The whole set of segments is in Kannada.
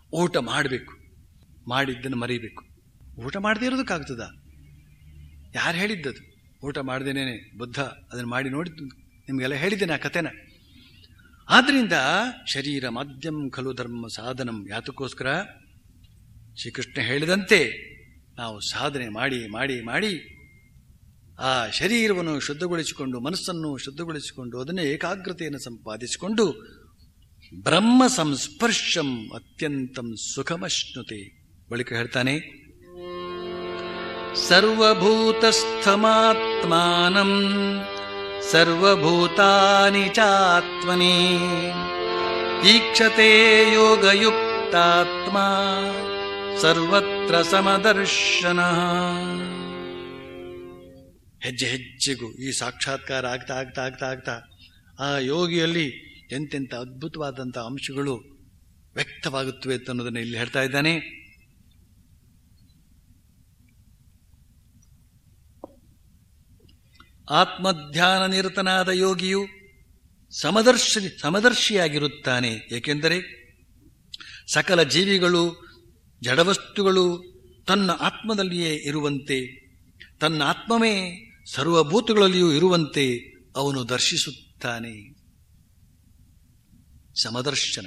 ಊಟ ಮಾಡಬೇಕು ಮಾಡಿದ್ದನ್ನು ಮರಿಬೇಕು ಊಟ ಮಾಡದೇ ಇರೋದಕ್ಕಾಗ್ತದ ಯಾರು ಹೇಳಿದ್ದದು ಊಟ ಮಾಡ್ದೇನೇನೆ ಬುದ್ಧ ಅದನ್ನು ಮಾಡಿ ನೋಡಿದ್ದು ನಿಮಗೆಲ್ಲ ಹೇಳಿದ್ದೇನೆ ಆ ಕಥೆನ ಆದ್ರಿಂದ ಶರೀರ ಮಾಧ್ಯಮ ಖಲು ಧರ್ಮ ಸಾಧನಂ ಯಾತಕ್ಕೋಸ್ಕರ ಶ್ರೀಕೃಷ್ಣ ಹೇಳಿದಂತೆ ನಾವು ಸಾಧನೆ ಮಾಡಿ ಮಾಡಿ ಮಾಡಿ ಆ ಶರೀರವನ್ನು ಶುದ್ಧಗೊಳಿಸಿಕೊಂಡು ಮನಸ್ಸನ್ನು ಶುದ್ಧಗೊಳಿಸಿಕೊಂಡು ಅದನ್ನೇ ಏಕಾಗ್ರತೆಯನ್ನು ಸಂಪಾದಿಸಿಕೊಂಡು ಬ್ರಹ್ಮ ಸಂಸ್ಪರ್ಶಂ ಅತ್ಯಂತಂ ಸುಖಮಶ್ನುತೆ ಬಳಿಕ ಹೇಳ್ತಾನೆ ಸರ್ವಭೂತಸ್ಥಮಾತ್ಮಾನಂ ಸರ್ವಭೂತಾನಿ ಚಾತ್ಮನಿ ಈಕ್ಷತೆ ಯೋಗಯುಕ್ತಾತ್ಮ ಸರ್ವತ್ರ ಸಮದರ್ಶನ ಹೆಜ್ಜೆ ಹೆಜ್ಜೆಗೂ ಈ ಸಾಕ್ಷಾತ್ಕಾರ ಆಗ್ತಾ ಆಗ್ತಾ ಆಗ್ತಾ ಆಗ್ತಾ ಆ ಯೋಗಿಯಲ್ಲಿ ಎಂತೆಂಥ ಅದ್ಭುತವಾದಂಥ ಅಂಶಗಳು ವ್ಯಕ್ತವಾಗುತ್ತವೆ ಅಂತ ಅನ್ನೋದನ್ನು ಇಲ್ಲಿ ಹೇಳ್ತಾ ಇದ್ದಾನೆ ಆತ್ಮಧ್ಯಾನ ನಿರತನಾದ ಯೋಗಿಯು ಸಮದರ್ಶಿ ಸಮದರ್ಶಿಯಾಗಿರುತ್ತಾನೆ ಏಕೆಂದರೆ ಸಕಲ ಜೀವಿಗಳು ಜಡವಸ್ತುಗಳು ತನ್ನ ಆತ್ಮದಲ್ಲಿಯೇ ಇರುವಂತೆ ತನ್ನ ಆತ್ಮವೇ ಸರ್ವಭೂತಗಳಲ್ಲಿಯೂ ಇರುವಂತೆ ಅವನು ದರ್ಶಿಸುತ್ತಾನೆ ಸಮದರ್ಶನ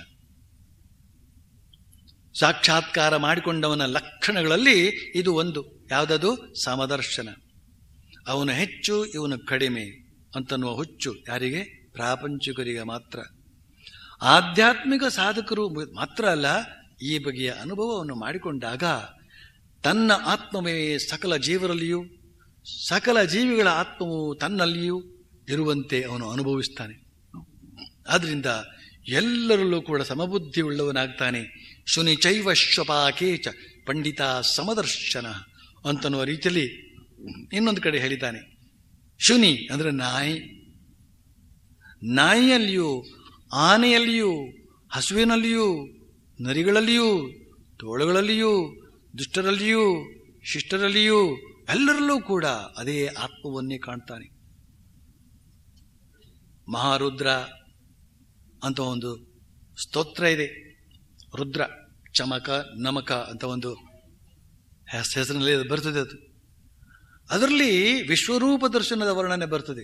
ಸಾಕ್ಷಾತ್ಕಾರ ಮಾಡಿಕೊಂಡವನ ಲಕ್ಷಣಗಳಲ್ಲಿ ಇದು ಒಂದು ಯಾವುದದು ಸಮದರ್ಶನ ಅವನು ಹೆಚ್ಚು ಇವನು ಕಡಿಮೆ ಅಂತನ್ನುವ ಹುಚ್ಚು ಯಾರಿಗೆ ಪ್ರಾಪಂಚಿಕರಿಗೆ ಮಾತ್ರ ಆಧ್ಯಾತ್ಮಿಕ ಸಾಧಕರು ಮಾತ್ರ ಅಲ್ಲ ಈ ಬಗೆಯ ಅನುಭವವನ್ನು ಮಾಡಿಕೊಂಡಾಗ ತನ್ನ ಆತ್ಮವೇ ಸಕಲ ಜೀವರಲ್ಲಿಯೂ ಸಕಲ ಜೀವಿಗಳ ಆತ್ಮವು ತನ್ನಲ್ಲಿಯೂ ಇರುವಂತೆ ಅವನು ಅನುಭವಿಸ್ತಾನೆ ಆದ್ರಿಂದ ಎಲ್ಲರಲ್ಲೂ ಕೂಡ ಸಮಬುದ್ಧಿ ಉಳ್ಳವನಾಗ್ತಾನೆ ಶುನಿ ಚೈವ ಶ್ವಪಾಕೇಚ ಪಂಡಿತ ಸಮದರ್ಶನ ಅಂತನ್ನುವ ರೀತಿಯಲ್ಲಿ ಇನ್ನೊಂದು ಕಡೆ ಹೇಳಿದ್ದಾನೆ ಶುನಿ ಅಂದ್ರೆ ನಾಯಿ ನಾಯಿಯಲ್ಲಿಯೂ ಆನೆಯಲ್ಲಿಯೂ ಹಸುವಿನಲ್ಲಿಯೂ ನರಿಗಳಲ್ಲಿಯೂ ತೋಳುಗಳಲ್ಲಿಯೂ ದುಷ್ಟರಲ್ಲಿಯೂ ಶಿಷ್ಟರಲ್ಲಿಯೂ ಎಲ್ಲರಲ್ಲೂ ಕೂಡ ಅದೇ ಆತ್ಮವನ್ನೇ ಕಾಣ್ತಾನೆ ಮಹಾರುದ್ರ ಅಂತ ಒಂದು ಸ್ತೋತ್ರ ಇದೆ ರುದ್ರ ಚಮಕ ನಮಕ ಅಂತ ಒಂದು ಹೆಸ್- ಹೆಸರಿನಲ್ಲಿ ಅದು ಬರ್ತದೆ ಅದು ಅದರಲ್ಲಿ ವಿಶ್ವರೂಪ ದರ್ಶನದ ವರ್ಣನೆ ಬರ್ತದೆ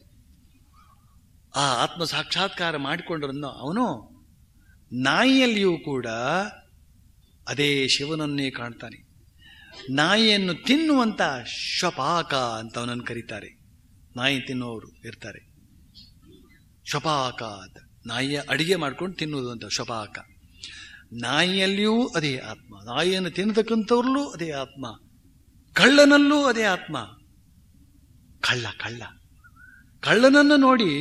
ಆ ಆತ್ಮ ಸಾಕ್ಷಾತ್ಕಾರ ಮಾಡಿಕೊಂಡ್ರನ್ನು ಅವನು ನಾಯಿಯಲ್ಲಿಯೂ ಕೂಡ ಅದೇ ಶಿವನನ್ನೇ ಕಾಣ್ತಾನೆ ನಾಯಿಯನ್ನು ತಿನ್ನುವಂತ ಶ್ವಪಾಕ ಅಂತ ಅವನನ್ನು ಕರೀತಾರೆ ನಾಯಿ ತಿನ್ನುವವರು ಇರ್ತಾರೆ ಶ್ವಪಾಕ ಅಂತ ನಾಯಿಯ ಅಡಿಗೆ ಮಾಡ್ಕೊಂಡು ತಿನ್ನುವುದು ಅಂತ ಶ್ವಪಾಕ ನಾಯಿಯಲ್ಲಿಯೂ ಅದೇ ಆತ್ಮ ನಾಯಿಯನ್ನು ತಿನ್ನತಕ್ಕಂಥವ್ರಲ್ಲೂ ಅದೇ ಆತ್ಮ ಕಳ್ಳನಲ್ಲೂ ಅದೇ ಆತ್ಮ ಕಳ್ಳ ಕಳ್ಳ ಕಳ್ಳನನ್ನು ನೋಡಿ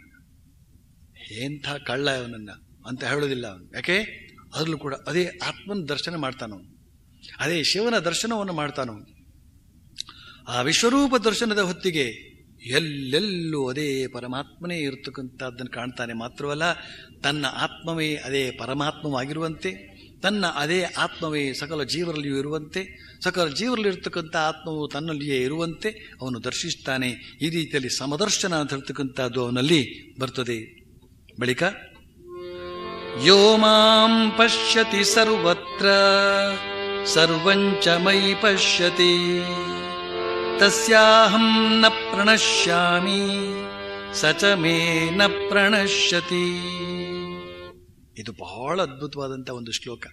ಎಂಥ ಕಳ್ಳ ಅವನನ್ನ ಅಂತ ಹೇಳೋದಿಲ್ಲ ಅವನು ಯಾಕೆ ಅದರಲ್ಲೂ ಕೂಡ ಅದೇ ಆತ್ಮನ ದರ್ಶನ ಮಾಡ್ತಾನವನು ಅದೇ ಶಿವನ ದರ್ಶನವನ್ನು ಮಾಡ್ತಾನವನು ಆ ವಿಶ್ವರೂಪ ದರ್ಶನದ ಹೊತ್ತಿಗೆ ಎಲ್ಲೆಲ್ಲೂ ಅದೇ ಪರಮಾತ್ಮನೇ ಇರತಕ್ಕಂಥದ್ದನ್ನು ಕಾಣ್ತಾನೆ ಮಾತ್ರವಲ್ಲ ತನ್ನ ಆತ್ಮವೇ ಅದೇ ಪರಮಾತ್ಮವಾಗಿರುವಂತೆ ತನ್ನ ಅದೇ ಆತ್ಮವೇ ಸಕಲ ಜೀವರಲ್ಲಿಯೂ ಇರುವಂತೆ ಸಕಲ ಜೀವರಲ್ಲಿ ಇರತಕ್ಕಂಥ ಆತ್ಮವು ತನ್ನಲ್ಲಿಯೇ ಇರುವಂತೆ ಅವನು ದರ್ಶಿಸ್ತಾನೆ ಈ ರೀತಿಯಲ್ಲಿ ಸಮದರ್ಶನ ಅಂತ ಹೇಳ್ತಕ್ಕಂಥದ್ದು ಅವನಲ್ಲಿ ಬರ್ತದೆ ಬಳಿಕ ಯೋ ಮಾಂ ಪಶ್ಯತಿ ಸರ್ವತ್ರ ಸರ್ವಂಚ ಮೈ ಪಶ್ಯತಿ ತಸ್ಯಾಹಂ ನ ಪ್ರಣಶ್ಯಾಮಿ ಸ ಚ ಮೇ ನ ಪ್ರಣಶ್ಯತಿ ಇದು ಬಹಳ ಅದ್ಭುತವಾದಂಥ ಒಂದು ಶ್ಲೋಕ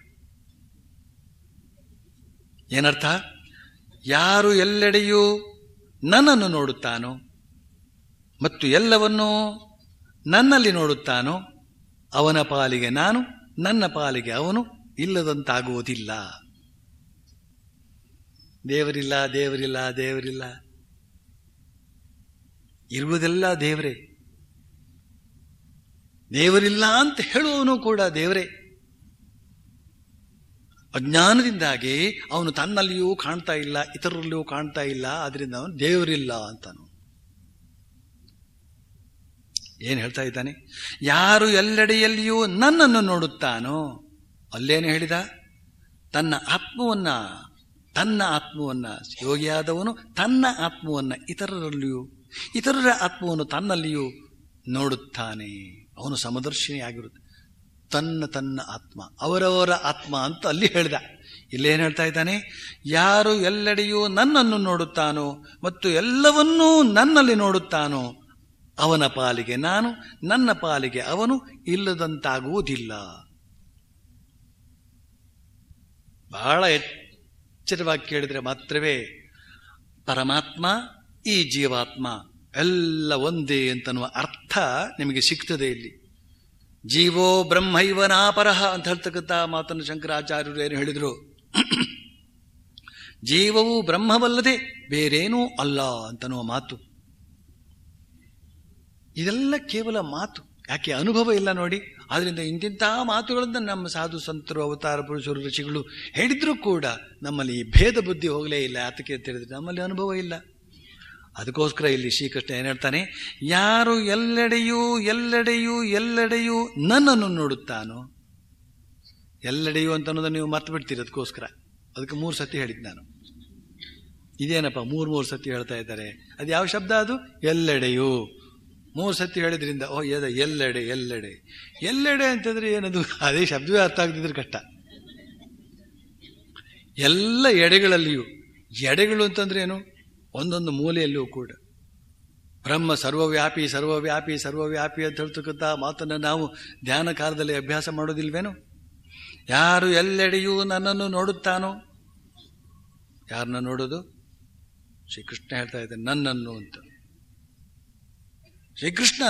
ಏನರ್ಥ ಯಾರು ಎಲ್ಲೆಡೆಯೂ ನನ್ನನ್ನು ನೋಡುತ್ತಾನೋ ಮತ್ತು ಎಲ್ಲವನ್ನೂ ನನ್ನಲ್ಲಿ ನೋಡುತ್ತಾನೋ ಅವನ ಪಾಲಿಗೆ ನಾನು ನನ್ನ ಪಾಲಿಗೆ ಅವನು ಇಲ್ಲದಂತಾಗುವುದಿಲ್ಲ ದೇವರಿಲ್ಲ ದೇವರಿಲ್ಲ ದೇವರಿಲ್ಲ ಇರುವುದೆಲ್ಲ ದೇವರೇ ದೇವರಿಲ್ಲ ಅಂತ ಹೇಳುವವನು ಕೂಡ ದೇವರೇ ಅಜ್ಞಾನದಿಂದಾಗಿ ಅವನು ತನ್ನಲ್ಲಿಯೂ ಕಾಣ್ತಾ ಇಲ್ಲ ಇತರರಲ್ಲಿಯೂ ಕಾಣ್ತಾ ಇಲ್ಲ ಆದ್ರಿಂದ ಅವನು ದೇವರಿಲ್ಲ ಅಂತಾನು ಏನ್ ಹೇಳ್ತಾ ಇದ್ದಾನೆ ಯಾರು ಎಲ್ಲೆಡೆಯಲ್ಲಿಯೂ ನನ್ನನ್ನು ನೋಡುತ್ತಾನೋ ಅಲ್ಲೇನು ಹೇಳಿದ ತನ್ನ ಆತ್ಮವನ್ನ ತನ್ನ ಆತ್ಮವನ್ನ ಯೋಗಿಯಾದವನು ತನ್ನ ಆತ್ಮವನ್ನ ಇತರರಲ್ಲಿಯೂ ಇತರರ ಆತ್ಮವನ್ನು ತನ್ನಲ್ಲಿಯೂ ನೋಡುತ್ತಾನೆ ಅವನು ಸಮದರ್ಶಿನಿ ಆಗಿರುತ್ತೆ ತನ್ನ ತನ್ನ ಆತ್ಮ ಅವರವರ ಆತ್ಮ ಅಂತ ಅಲ್ಲಿ ಹೇಳ್ದ ಇಲ್ಲೇನು ಹೇಳ್ತಾ ಇದ್ದಾನೆ ಯಾರು ಎಲ್ಲೆಡೆಯೂ ನನ್ನನ್ನು ನೋಡುತ್ತಾನೋ ಮತ್ತು ಎಲ್ಲವನ್ನೂ ನನ್ನಲ್ಲಿ ನೋಡುತ್ತಾನೋ ಅವನ ಪಾಲಿಗೆ ನಾನು ನನ್ನ ಪಾಲಿಗೆ ಅವನು ಇಲ್ಲದಂತಾಗುವುದಿಲ್ಲ ಬಹಳ ಎಚ್ಚರವಾಗಿ ಕೇಳಿದರೆ ಮಾತ್ರವೇ ಪರಮಾತ್ಮ ಈ ಜೀವಾತ್ಮ ಎಲ್ಲ ಒಂದೇ ಅಂತನ್ನುವ ಅರ್ಥ ನಿಮಗೆ ಸಿಗ್ತದೆ ಇಲ್ಲಿ ಜೀವೋ ಬ್ರಹ್ಮೈವನಾಪರಹ ಅಂತ ಹೇಳ್ತಕ್ಕಂಥ ಮಾತನ್ನು ಶಂಕರಾಚಾರ್ಯರು ಏನು ಹೇಳಿದರು ಜೀವವು ಬ್ರಹ್ಮವಲ್ಲದೆ ಬೇರೇನೂ ಅಲ್ಲ ಅಂತನ್ನುವ ಮಾತು ಇದೆಲ್ಲ ಕೇವಲ ಮಾತು ಯಾಕೆ ಅನುಭವ ಇಲ್ಲ ನೋಡಿ ಆದ್ರಿಂದ ಇಂತಿಂಥ ಮಾತುಗಳನ್ನು ನಮ್ಮ ಸಾಧು ಸಂತರು ಅವತಾರ ಪುರುಷರು ಋಷಿಗಳು ಹೇಳಿದ್ರೂ ಕೂಡ ನಮ್ಮಲ್ಲಿ ಈ ಭೇದ ಬುದ್ಧಿ ಹೋಗಲೇ ಇಲ್ಲ ಯಾತಕ್ಕೆ ಅಂತ ಹೇಳಿದ್ರೆ ನಮ್ಮಲ್ಲಿ ಅನುಭವ ಇಲ್ಲ ಅದಕ್ಕೋಸ್ಕರ ಇಲ್ಲಿ ಶ್ರೀಕೃಷ್ಣ ಏನ್ ಹೇಳ್ತಾನೆ ಯಾರು ಎಲ್ಲೆಡೆಯೂ ಎಲ್ಲೆಡೆಯೂ ಎಲ್ಲೆಡೆಯೂ ನನ್ನನ್ನು ನೋಡುತ್ತಾನೋ ಎಲ್ಲೆಡೆಯೂ ಅಂತ ಅನ್ನೋದನ್ನು ನೀವು ಮರ್ತು ಬಿಡ್ತೀರಿ ಅದಕ್ಕೋಸ್ಕರ ಅದಕ್ಕೆ ಮೂರು ಸತಿ ಹೇಳಿದ್ ನಾನು ಇದೇನಪ್ಪ ಮೂರು ಮೂರು ಸತಿ ಹೇಳ್ತಾ ಇದ್ದಾರೆ ಅದು ಯಾವ ಶಬ್ದ ಅದು ಎಲ್ಲೆಡೆಯೂ ಮೂರು ಸತಿ ಹೇಳಿದ್ರಿಂದ ಓ ಎದ ಎಲ್ಲೆಡೆ ಎಲ್ಲೆಡೆ ಎಲ್ಲೆಡೆ ಅಂತಂದ್ರೆ ಏನದು ಅದೇ ಶಬ್ದವೇ ಅರ್ಥ ಆಗ್ತಿದ್ರೆ ಕಷ್ಟ ಎಲ್ಲ ಎಡೆಗಳಲ್ಲಿಯೂ ಎಡೆಗಳು ಅಂತಂದ್ರೆ ಏನು ಒಂದೊಂದು ಮೂಲೆಯಲ್ಲಿಯೂ ಕೂಡ ಬ್ರಹ್ಮ ಸರ್ವವ್ಯಾಪಿ ಸರ್ವವ್ಯಾಪಿ ಸರ್ವವ್ಯಾಪಿ ಅಂತ ಹೇಳ್ತಕ್ಕಂಥ ಮಾತನ್ನು ನಾವು ಧ್ಯಾನ ಕಾಲದಲ್ಲಿ ಅಭ್ಯಾಸ ಮಾಡೋದಿಲ್ವೇನು ಯಾರು ಎಲ್ಲೆಡೆಯೂ ನನ್ನನ್ನು ನೋಡುತ್ತಾನೋ ಯಾರನ್ನ ನೋಡೋದು ಶ್ರೀಕೃಷ್ಣ ಹೇಳ್ತಾ ಇದ್ದಾನೆ ನನ್ನನ್ನು ಅಂತ ಶ್ರೀಕೃಷ್ಣ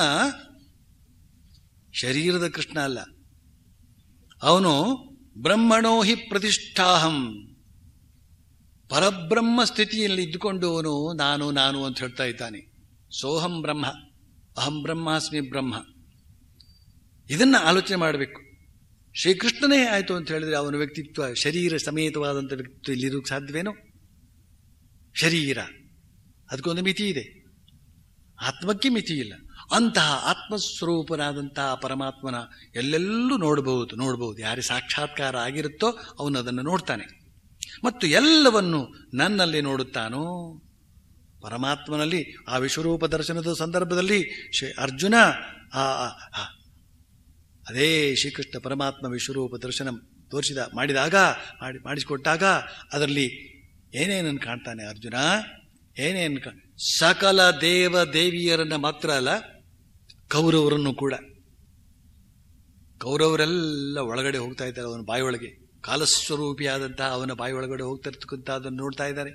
ಶರೀರದ ಕೃಷ್ಣ ಅಲ್ಲ ಅವನು ಬ್ರಹ್ಮಣೋ ಹಿ ಪ್ರತಿಷ್ಠಾಹಂ ಪರಬ್ರಹ್ಮ ಸ್ಥಿತಿಯಲ್ಲಿ ಇದ್ದುಕೊಂಡು ಅವನು ನಾನು ನಾನು ಅಂತ ಹೇಳ್ತಾ ಇದ್ದಾನೆ ಸೋಹಂ ಬ್ರಹ್ಮ ಅಹಂ ಬ್ರಹ್ಮಾಸ್ಮಿ ಬ್ರಹ್ಮ ಇದನ್ನ ಆಲೋಚನೆ ಮಾಡಬೇಕು ಶ್ರೀಕೃಷ್ಣನೇ ಆಯಿತು ಅಂತ ಹೇಳಿದ್ರೆ ಅವನ ವ್ಯಕ್ತಿತ್ವ ಶರೀರ ಸಮೇತವಾದಂಥ ವ್ಯಕ್ತಿತ್ವ ಇಲ್ಲಿರೋಕ್ಕೆ ಸಾಧ್ಯವೇನೋ ಶರೀರ ಅದಕ್ಕೊಂದು ಮಿತಿ ಇದೆ ಆತ್ಮಕ್ಕೆ ಮಿತಿ ಇಲ್ಲ ಅಂತಹ ಆತ್ಮಸ್ವರೂಪನಾದಂತಹ ಪರಮಾತ್ಮನ ಎಲ್ಲೆಲ್ಲೂ ನೋಡಬಹುದು ನೋಡಬಹುದು ಯಾರಿಗೆ ಸಾಕ್ಷಾತ್ಕಾರ ಆಗಿರುತ್ತೋ ಅವನು ಅದನ್ನು ನೋಡ್ತಾನೆ ಮತ್ತು ಎಲ್ಲವನ್ನು ನನ್ನಲ್ಲಿ ನೋಡುತ್ತಾನೋ ಪರಮಾತ್ಮನಲ್ಲಿ ಆ ವಿಶ್ವರೂಪ ದರ್ಶನದ ಸಂದರ್ಭದಲ್ಲಿ ಶ್ರೀ ಅರ್ಜುನ ಆ ಆ- ಅದೇ ಶ್ರೀಕೃಷ್ಣ ಪರಮಾತ್ಮ ವಿಶ್ವರೂಪ ದರ್ಶನ ತೋರಿಸಿದ ಮಾಡಿದಾಗ ಮಾಡಿ ಮಾಡಿಸಿಕೊಟ್ಟಾಗ ಅದರಲ್ಲಿ ಏನೇನನ್ನು ಕಾಣ್ತಾನೆ ಅರ್ಜುನ ಏನೇನು ಕಾ ಸಕಲ ದೇವ ದೇವಿಯರನ್ನ ಮಾತ್ರ ಅಲ್ಲ ಕೌರವರನ್ನು ಕೂಡ ಕೌರವರೆಲ್ಲ ಒಳಗಡೆ ಹೋಗ್ತಾ ಇದ್ದಾರೆ ಅವನ ಬಾಯಿ ಒಳಗೆ ಕಾಲಸ್ವರೂಪಿಯಾದಂತಹ ಅವನ ಬಾಯಿ ಒಳಗಡೆ ಹೋಗ್ತಾ ಇರ್ತಕ್ಕಂಥ ಅದನ್ನು ನೋಡ್ತಾ ಇದ್ದಾರೆ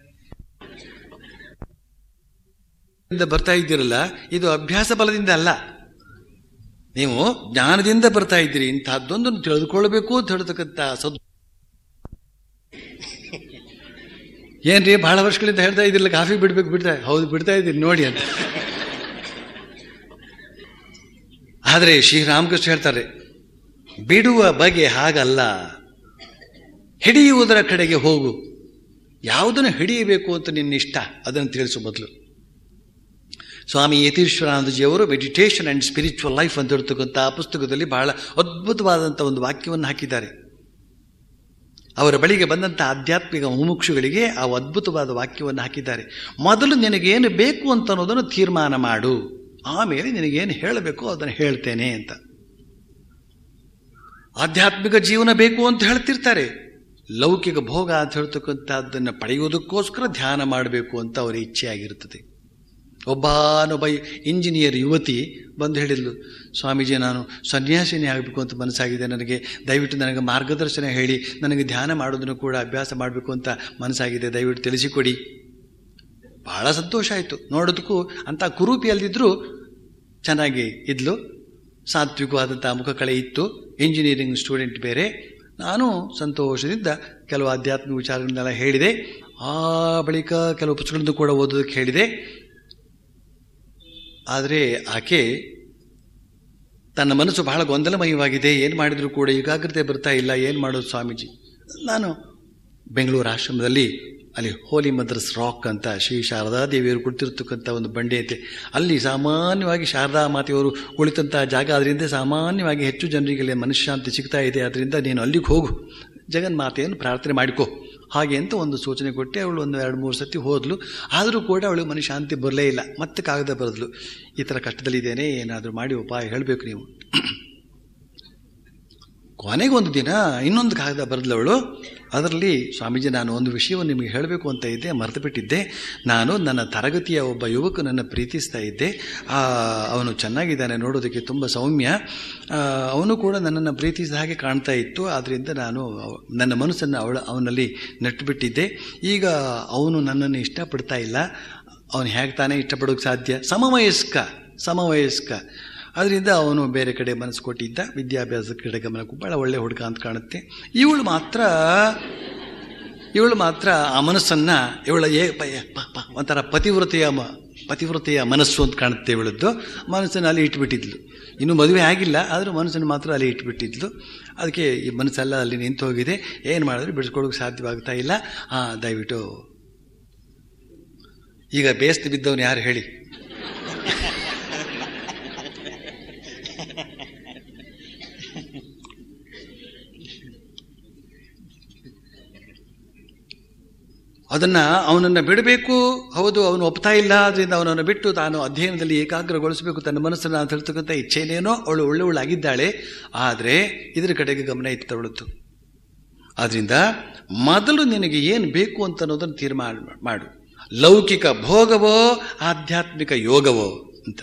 ಇಂದ ಬರ್ತಾ ಇದ್ದೀರಲ್ಲ ಇದು ಅಭ್ಯಾಸ ಬಲದಿಂದ ಅಲ್ಲ ನೀವು ಜ್ಞಾನದಿಂದ ಬರ್ತಾ ಇದ್ದೀರಿ ಇಂತಹದ್ದೊಂದನ್ನು ತಿಳಿದುಕೊಳ್ಬೇಕು ಅಂತ ಹೇಳ್ತಕ್ಕಂಥ ಸದ್ ಏನ್ರಿ ಬಹಳ ವರ್ಷಗಳಿಂದ ಹೇಳ್ತಾ ಇದ್ದಿಲ್ಲ ಕಾಫಿ ಬಿಡ್ಬೇಕು ಬಿಡ್ತಾ ಹೌದು ಬಿಡ್ತಾ ಇದ್ದೀನಿ ನೋಡಿ ಅಂತ ಆದರೆ ಶ್ರೀರಾಮಕೃಷ್ಣ ಹೇಳ್ತಾರೆ ಬಿಡುವ ಬಗೆ ಹಾಗಲ್ಲ ಹಿಡಿಯುವುದರ ಕಡೆಗೆ ಹೋಗು ಯಾವುದನ್ನು ಹಿಡಿಯಬೇಕು ಅಂತ ನಿನ್ನ ಇಷ್ಟ ಅದನ್ನು ತಿಳಿಸು ಮೊದಲು ಸ್ವಾಮಿ ಯತೀಶ್ವರಾನಂದಜಿಯವರು ಮೆಡಿಟೇಷನ್ ಅಂಡ್ ಸ್ಪಿರಿಚುವಲ್ ಲೈಫ್ ಅಂತ ಹೇಳ್ತಕ್ಕಂಥ ಆ ಪುಸ್ತಕದಲ್ಲಿ ಬಹಳ ಅದ್ಭುತವಾದಂಥ ಒಂದು ವಾಕ್ಯವನ್ನು ಹಾಕಿದ್ದಾರೆ ಅವರ ಬಳಿಗೆ ಬಂದಂಥ ಆಧ್ಯಾತ್ಮಿಕ ಮುಮುಕ್ಷುಗಳಿಗೆ ಆ ಅದ್ಭುತವಾದ ವಾಕ್ಯವನ್ನು ಹಾಕಿದ್ದಾರೆ ಮೊದಲು ನಿನಗೇನು ಬೇಕು ಅಂತ ಅನ್ನೋದನ್ನು ತೀರ್ಮಾನ ಮಾಡು ಆಮೇಲೆ ನಿನಗೇನು ಹೇಳಬೇಕು ಅದನ್ನು ಹೇಳ್ತೇನೆ ಅಂತ ಆಧ್ಯಾತ್ಮಿಕ ಜೀವನ ಬೇಕು ಅಂತ ಹೇಳ್ತಿರ್ತಾರೆ ಲೌಕಿಕ ಭೋಗ ಅಂತ ಹೇಳ್ತಕ್ಕಂಥದ್ದನ್ನು ಪಡೆಯುವುದಕ್ಕೋಸ್ಕರ ಧ್ಯಾನ ಮಾಡಬೇಕು ಅಂತ ಅವರ ಇಚ್ಛೆ ಆಗಿರುತ್ತದೆ ಒಬ್ಬನೊಬ್ಬ ಇಂಜಿನಿಯರ್ ಯುವತಿ ಬಂದು ಹೇಳಿದ್ಲು ಸ್ವಾಮೀಜಿ ನಾನು ಸನ್ಯಾಸಿನಿ ಆಗಬೇಕು ಅಂತ ಮನಸ್ಸಾಗಿದೆ ನನಗೆ ದಯವಿಟ್ಟು ನನಗೆ ಮಾರ್ಗದರ್ಶನ ಹೇಳಿ ನನಗೆ ಧ್ಯಾನ ಮಾಡೋದನ್ನು ಕೂಡ ಅಭ್ಯಾಸ ಮಾಡಬೇಕು ಅಂತ ಮನಸ್ಸಾಗಿದೆ ದಯವಿಟ್ಟು ತಿಳಿಸಿಕೊಡಿ ಬಹಳ ಸಂತೋಷ ಆಯಿತು ನೋಡೋದಕ್ಕೂ ಅಂಥ ಕುರೂಪಿ ಅಲ್ದಿದ್ರು ಚೆನ್ನಾಗಿ ಇದ್ಲು ಸಾತ್ವಿಕವಾದಂಥ ಮುಖಕಳೆ ಇತ್ತು ಇಂಜಿನಿಯರಿಂಗ್ ಸ್ಟೂಡೆಂಟ್ ಬೇರೆ ನಾನು ಸಂತೋಷದಿಂದ ಕೆಲವು ಆಧ್ಯಾತ್ಮಿಕ ವಿಚಾರಗಳನ್ನೆಲ್ಲ ಹೇಳಿದೆ ಆ ಬಳಿಕ ಕೆಲವು ಪುಸ್ತಕಗಳನ್ನು ಕೂಡ ಓದೋದಕ್ಕೆ ಹೇಳಿದೆ ಆದರೆ ಆಕೆ ತನ್ನ ಮನಸ್ಸು ಬಹಳ ಗೊಂದಲಮಯವಾಗಿದೆ ಏನು ಮಾಡಿದರೂ ಕೂಡ ಏಕಾಗ್ರತೆ ಬರ್ತಾ ಇಲ್ಲ ಏನು ಮಾಡೋದು ಸ್ವಾಮೀಜಿ ನಾನು ಬೆಂಗಳೂರು ಆಶ್ರಮದಲ್ಲಿ ಅಲ್ಲಿ ಹೋಲಿ ಮದ್ರಸ್ ರಾಕ್ ಅಂತ ಶ್ರೀ ಶಾರದಾ ದೇವಿಯವರು ಕುಳಿತಿರ್ತಕ್ಕಂಥ ಒಂದು ಬಂಡೆ ಐತೆ ಅಲ್ಲಿ ಸಾಮಾನ್ಯವಾಗಿ ಶಾರದಾ ಮಾತೆಯವರು ಕುಳಿತಂಥ ಜಾಗ ಅದರಿಂದ ಸಾಮಾನ್ಯವಾಗಿ ಹೆಚ್ಚು ಜನರಿಗೆ ಅಲ್ಲಿ ಮನಃಶಾಂತಿ ಸಿಗ್ತಾ ಇದೆ ಅದರಿಂದ ನೀನು ಅಲ್ಲಿಗೆ ಹೋಗು ಜಗನ್ಮಾತೆಯನ್ನು ಪ್ರಾರ್ಥನೆ ಮಾಡಿಕೊ ಹಾಗೆ ಅಂತ ಒಂದು ಸೂಚನೆ ಕೊಟ್ಟೆ ಅವಳು ಒಂದು ಎರಡು ಮೂರು ಸತಿ ಹೋದ್ಲು ಆದರೂ ಕೂಡ ಅವಳಿಗೆ ಮನಃಶಾಂತಿ ಬರಲೇ ಇಲ್ಲ ಮತ್ತೆ ಕಾಗದ ಬರೆದ್ಲು ಈ ಥರ ಕಷ್ಟದಲ್ಲಿದ್ದೇನೆ ಏನಾದರೂ ಮಾಡಿ ಉಪಾಯ ಹೇಳಬೇಕು ನೀವು ಕೊನೆಗೊಂದು ದಿನ ಇನ್ನೊಂದು ಕಾಗದ ಬರೆದವಳು ಅದರಲ್ಲಿ ಸ್ವಾಮೀಜಿ ನಾನು ಒಂದು ವಿಷಯವನ್ನು ನಿಮಗೆ ಹೇಳಬೇಕು ಅಂತ ಇದ್ದೆ ಮರೆತು ಬಿಟ್ಟಿದ್ದೆ ನಾನು ನನ್ನ ತರಗತಿಯ ಒಬ್ಬ ಯುವಕನನ್ನು ಪ್ರೀತಿಸ್ತಾ ಇದ್ದೆ ಆ, ಅವನು ಚೆನ್ನಾಗಿದ್ದಾನೆ ನೋಡೋದಕ್ಕೆ ತುಂಬ ಸೌಮ್ಯ ಆ, ಅವನು ಕೂಡ ನನ್ನನ್ನು ಪ್ರೀತಿಸಿದ ಹಾಗೆ ಕಾಣ್ತಾ ಇತ್ತು ಆದ್ದರಿಂದ ನಾನು ಅವ- ನನ್ನ ಮನಸ್ಸನ್ನು ಅವಳ ಅವನಲ್ಲಿ ನೆಟ್ಟುಬಿಟ್ಟಿದ್ದೆ ಈಗ ಅವನು ನನ್ನನ್ನು ಇಷ್ಟಪಡ್ತಾ ಇಲ್ಲ ಅವನು ಹೇಗೆ ತಾನೇ ಇಷ್ಟಪಡೋಕೆ ಸಾಧ್ಯ ಸಮವಯಸ್ಕ ಸಮವಯಸ್ಕ ಅದರಿಂದ ಅವನು ಬೇರೆ ಕಡೆ ಮನಸ್ಸು ಕೊಟ್ಟಿದ್ದ ವಿದ್ಯಾಭ್ಯಾಸದ ಕಡೆ ಗಮನ ಕೊಟ್ಟು ಭಾಳ ಒಳ್ಳೆ ಹುಡುಗ ಅಂತ ಕಾಣುತ್ತೆ ಇವಳು ಮಾತ್ರ ಇವಳು ಮಾತ್ರ ಆ ಮನಸ್ಸನ್ನ ಇವಳ ಏ ಪ- ಏ- ಪ- ಪ- ಒಂಥರ ಪತಿವ್ರತೆಯ ಮ- ಪತಿವ್ರತೆಯ ಮನಸ್ಸು ಅಂತ ಕಾಣುತ್ತೆ ಇವಳದ್ದು ಮನಸ್ಸನ್ನು ಅಲ್ಲಿ ಇಟ್ಬಿಟ್ಟಿದ್ಲು ಇನ್ನು ಮದುವೆ ಆಗಿಲ್ಲ ಆದರೂ ಮನಸ್ಸನ್ನು ಮಾತ್ರ ಅಲ್ಲಿ ಇಟ್ಬಿಟ್ಟಿದ್ಲು ಅದಕ್ಕೆ ಈ ಮನಸ್ಸೆಲ್ಲ ಅಲ್ಲಿ ನಿಂತು ಹೋಗಿದೆ ಏನು ಮಾಡಿದ್ರೆ ಬಿಡಿಸ್ಕೊಳ್ಳೋಕೆ ಸಾಧ್ಯವಾಗ್ತಾ ಇಲ್ಲ ಆ ದಯವಿಟ್ಟು ಈಗ ಬೇಸ್ತು ಬಿದ್ದವನು ಯಾರು ಹೇಳಿ ಅದನ್ನ ಅವನನ್ನು ಬಿಡಬೇಕು ಹೌದು ಅವನು ಒಪ್ತಾ ಇಲ್ಲ ಅದರಿಂದ ಅವನನ್ನು ಬಿಟ್ಟು ತಾನು ಅಧ್ಯಯನದಲ್ಲಿ ಏಕಾಗ್ರಗೊಳಿಸಬೇಕು ತನ್ನ ಮನಸ್ಸನ್ನು ಅಂತ ಹೇಳ್ತಕ್ಕಂಥ ಇಚ್ಛೆನೇನೋ ಅವಳು ಒಳ್ಳೆವಳಾಗಿದ್ದಾಳೆ ಆದರೆ ಇದರ ಕಡೆಗೆ ಗಮನ ಇತ್ತವಳದ್ದು ಆದ್ರಿಂದ ಮೊದಲು ನಿನಗೆ ಏನು ಬೇಕು ಅಂತ ಅನ್ನೋದನ್ನು ತೀರ್ಮಾನ ಮಾಡು ಲೌಕಿಕ ಭೋಗವೋ ಆಧ್ಯಾತ್ಮಿಕ ಯೋಗವೋ ಅಂತ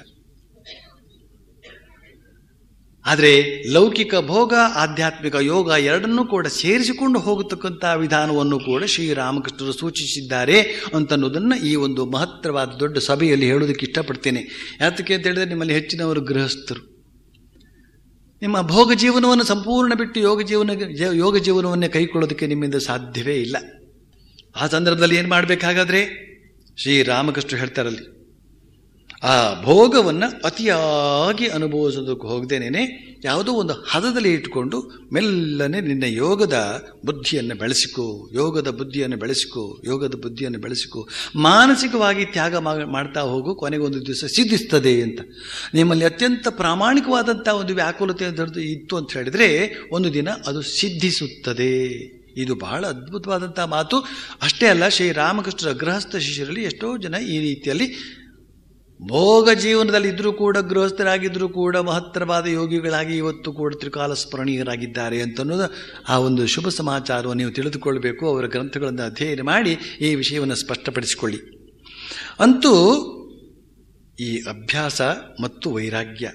ಆದರೆ ಲೌಕಿಕ ಭೋಗ ಆಧ್ಯಾತ್ಮಿಕ ಯೋಗ ಎರಡನ್ನೂ ಕೂಡ ಸೇರಿಸಿಕೊಂಡು ಹೋಗತಕ್ಕಂಥ ವಿಧಾನವನ್ನು ಕೂಡ ಶ್ರೀರಾಮಕೃಷ್ಣರು ಸೂಚಿಸಿದ್ದಾರೆ ಅಂತನ್ನೋದನ್ನು ಈ ಒಂದು ಮಹತ್ತರವಾದ ದೊಡ್ಡ ಸಭೆಯಲ್ಲಿ ಹೇಳೋದಕ್ಕೆ ಇಷ್ಟಪಡ್ತೇನೆ ಯಾತಕ್ಕೆ ಅಂತ ಹೇಳಿದ್ರೆ ನಿಮ್ಮಲ್ಲಿ ಹೆಚ್ಚಿನವರು ಗೃಹಸ್ಥರು ನಿಮ್ಮ ಭೋಗ ಜೀವನವನ್ನು ಸಂಪೂರ್ಣ ಬಿಟ್ಟು ಯೋಗ ಜೀವನ ಯೋಗ ಜೀವನವನ್ನೇ ಕೈಕೊಳ್ಳೋದಕ್ಕೆ ನಿಮ್ಮಿಂದ ಸಾಧ್ಯವೇ ಇಲ್ಲ ಆ ಸಂದರ್ಭದಲ್ಲಿ ಏನು ಮಾಡಬೇಕಾಗಾದ್ರೆ ಶ್ರೀರಾಮಕೃಷ್ಣ ಹೇಳ್ತಾರಲ್ಲಿ ಆ ಭೋಗವನ್ನು ಅತಿಯಾಗಿ ಅನುಭವಿಸೋದಕ್ಕೆ ಹೋಗದೇನೆ ಯಾವುದೋ ಒಂದು ಹದದಲ್ಲಿ ಇಟ್ಟುಕೊಂಡು ಮೆಲ್ಲನೆ ನಿನ್ನ ಯೋಗದ ಬುದ್ಧಿಯನ್ನು ಬೆಳೆಸಿಕೋ ಯೋಗದ ಬುದ್ಧಿಯನ್ನು ಬೆಳೆಸಿಕೋ ಯೋಗದ ಬುದ್ಧಿಯನ್ನು ಬೆಳೆಸಿಕೋ ಮಾನಸಿಕವಾಗಿ ತ್ಯಾಗ ಮಾ- ಮಾಡ್ತಾ ಹೋಗು ಕೊನೆಗೊಂದು ದಿವಸ ಸಿದ್ಧಿಸ್ತದೆ ಅಂತ ನಿಮ್ಮಲ್ಲಿ ಅತ್ಯಂತ ಪ್ರಾಮಾಣಿಕವಾದಂಥ ಒಂದು ವ್ಯಾಕುಲತೆ ದೊಡ್ಡ ಇತ್ತು ಅಂತ ಹೇಳಿದ್ರೆ ಒಂದು ದಿನ ಅದು ಸಿದ್ಧಿಸುತ್ತದೆ ಇದು ಬಹಳ ಅದ್ಭುತವಾದಂಥ ಮಾತು ಅಷ್ಟೇ ಅಲ್ಲ ಶ್ರೀರಾಮಕೃಷ್ಣರ ಗೃಹಸ್ಥ ಶಿಷ್ಯರಲ್ಲಿ ಎಷ್ಟೋ ಜನ ಈ ರೀತಿಯಲ್ಲಿ ಭೋಗ ಜೀವನದಲ್ಲಿ ಇದ್ರೂ ಕೂಡ ಗೃಹಸ್ಥರಾಗಿದ್ದರೂ ಕೂಡ ಮಹತ್ತರವಾದ ಯೋಗಿಗಳಾಗಿ ಇವತ್ತು ಕೂಡ ತ್ರಿಕಾಲ ಸ್ಮರಣೀಯರಾಗಿದ್ದಾರೆ ಅಂತ ಅನ್ನೋದು ಆ ಒಂದು ಶುಭ ಸಮಾಚಾರವನ್ನು ನೀವು ತಿಳಿದುಕೊಳ್ಬೇಕು ಅವರ ಗ್ರಂಥಗಳನ್ನು ಅಧ್ಯಯನ ಮಾಡಿ ಈ ವಿಷಯವನ್ನು ಸ್ಪಷ್ಟಪಡಿಸಿಕೊಳ್ಳಿ ಅಂತೂ ಈ ಅಭ್ಯಾಸ ಮತ್ತು ವೈರಾಗ್ಯ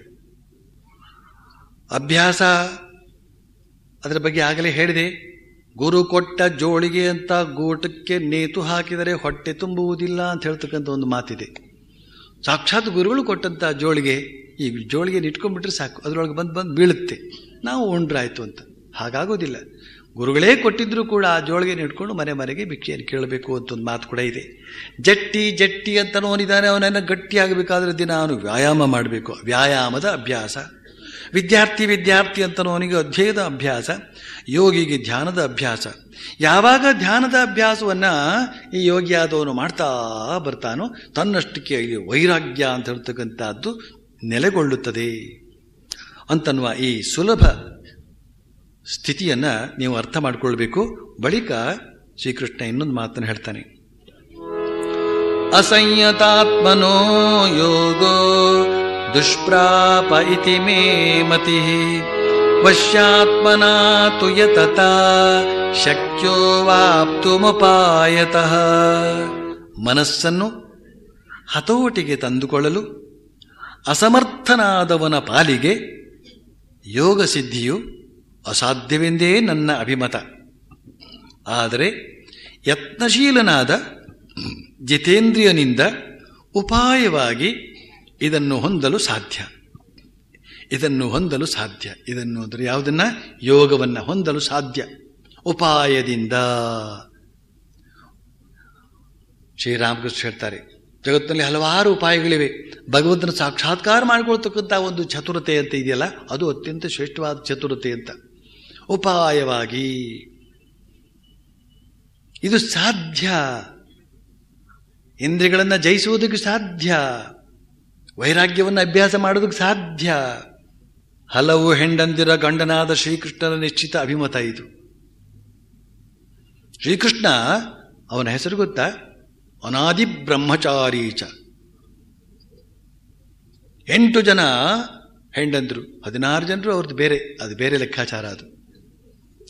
ಅಭ್ಯಾಸ ಅದರ ಬಗ್ಗೆ ಆಗಲೇ ಹೇಳಿದೆ ಗುರು ಕೊಟ್ಟ ಜೋಳಿಗೆ ಅಂತ ಗೂಟಕ್ಕೆ ನೇತು ಹಾಕಿದರೆ ಹೊಟ್ಟೆ ತುಂಬುವುದಿಲ್ಲ ಅಂತ ಹೇಳ್ತಕ್ಕಂಥ ಒಂದು ಮಾತಿದೆ ಸಾಕ್ಷಾತ್ ಗುರುಗಳು ಕೊಟ್ಟಂಥ ಜೋಳಿಗೆ ಈ ಜೋಳಿಗೆ ಇಟ್ಕೊಂಡ್ಬಿಟ್ರೆ ಸಾಕು ಅದರೊಳಗೆ ಬಂದು ಬಂದು ಬೀಳುತ್ತೆ ನಾವು ಉಂಡ್ರಾಯ್ತು ಅಂತ ಹಾಗಾಗೋದಿಲ್ಲ ಗುರುಗಳೇ ಕೊಟ್ಟಿದ್ರು ಕೂಡ ಆ ಜೋಳಿಗೆ ಇಟ್ಕೊಂಡು ಮನೆ ಮನೆಗೆ ಭಿಕ್ಷೆಯನ್ನು ಕೇಳಬೇಕು ಅಂತ ಒಂದು ಮಾತು ಕೂಡ ಇದೆ ಜಟ್ಟಿ ಜಟ್ಟಿ ಅಂತ ಅವನಿದ್ದಾನೆ ಅವನನ್ನು ಗಟ್ಟಿಯಾಗಬೇಕಾದ್ರೆ ದಿನ ಅವನು ವ್ಯಾಯಾಮ ಮಾಡಬೇಕು ವ್ಯಾಯಾಮದ ಅಭ್ಯಾಸ ವಿದ್ಯಾರ್ಥಿ ವಿದ್ಯಾರ್ಥಿ ಅಂತನವನಿಗೆ ಅಧ್ಯಯನದ ಅಭ್ಯಾಸ ಯೋಗಿಗೆ ಧ್ಯಾನದ ಅಭ್ಯಾಸ ಯಾವಾಗ ಧ್ಯಾನದ ಅಭ್ಯಾಸವನ್ನ ಈ ಯೋಗಿಯಾದವನು ಮಾಡ್ತಾ ಬರ್ತಾನೋ ತನ್ನಷ್ಟಕ್ಕೆ ಇಲ್ಲಿ ವೈರಾಗ್ಯ ಅಂತ ಹೇಳ್ತಕ್ಕಂಥದ್ದು ನೆಲೆಗೊಳ್ಳುತ್ತದೆ ಅಂತನ್ನುವ ಈ ಸುಲಭ ಸ್ಥಿತಿಯನ್ನ ನೀವು ಅರ್ಥ ಮಾಡಿಕೊಳ್ಬೇಕು ಬಳಿಕ ಶ್ರೀಕೃಷ್ಣ ಇನ್ನೊಂದು ಮಾತನ್ನು ಹೇಳ್ತಾನೆ ಅಸಂಯತಾತ್ಮನೋ ಯೋಗೋ ದುಷ್ಪ್ರಾಪ ಇತಿ ಮೇ ಮತಿ ವಶ್ಯಾತ್ಮನಾ ತು ಯತತ ಶಕ್ಯೋ ವಾಪ್ತುಮಪಾಯತಃ ಮನಸ್ಸನ್ನು ಹತೋಟಿಗೆ ತಂದುಕೊಳ್ಳಲು ಅಸಮರ್ಥನಾದವನ ಪಾಲಿಗೆ ಯೋಗ ಸಿದ್ಧಿಯು ಅಸಾಧ್ಯವೆಂದೇ ನನ್ನ ಅಭಿಮತ ಆದರೆ ಯತ್ನಶೀಲನಾದ ಜಿತೇಂದ್ರಿಯನಿಂದ ಉಪಾಯವಾಗಿ ಇದನ್ನು ಹೊಂದಲು ಸಾಧ್ಯ ಇದನ್ನು ಹೊಂದಲು ಸಾಧ್ಯ ಇದನ್ನು ಅಂದರೆ ಯಾವುದನ್ನ ಯೋಗವನ್ನು ಹೊಂದಲು ಸಾಧ್ಯ ಉಪಾಯದಿಂದ ಶ್ರೀರಾಮಕೃಷ್ಣ ಹೇಳ್ತಾರೆ ಜಗತ್ತಿನಲ್ಲಿ ಹಲವಾರು ಉಪಾಯಗಳಿವೆ ಭಗವಂತನ ಸಾಕ್ಷಾತ್ಕಾರ ಮಾಡಿಕೊಳ್ತಕ್ಕಂಥ ಒಂದು ಚತುರತೆ ಅಂತ ಇದೆಯಲ್ಲ ಅದು ಅತ್ಯಂತ ಶ್ರೇಷ್ಠವಾದ ಚತುರತೆ ಅಂತ ಉಪಾಯವಾಗಿ ಇದು ಸಾಧ್ಯ ಇಂದ್ರಿಯಗಳನ್ನು ಜಯಿಸುವುದಕ್ಕೆ ಸಾಧ್ಯ ವೈರಾಗ್ಯವನ್ನು ಅಭ್ಯಾಸ ಮಾಡೋದಕ್ಕೆ ಸಾಧ್ಯ ಹಲವು ಹೆಂಡಂದಿರ ಗಂಡನಾದ ಶ್ರೀಕೃಷ್ಣನ ನಿಶ್ಚಿತ ಅಭಿಮತ ಇದು ಶ್ರೀಕೃಷ್ಣ ಅವನ ಹೆಸರು ಗೊತ್ತಾ ಅನಾದಿ ಬ್ರಹ್ಮಚಾರೀಚ ಎಂಟು ಜನ ಹೆಂಡಂದ್ರು ಹದಿನಾರು ಜನರು ಅವ್ರದ್ದು ಬೇರೆ ಅದು ಬೇರೆ ಲೆಕ್ಕಾಚಾರ ಅದು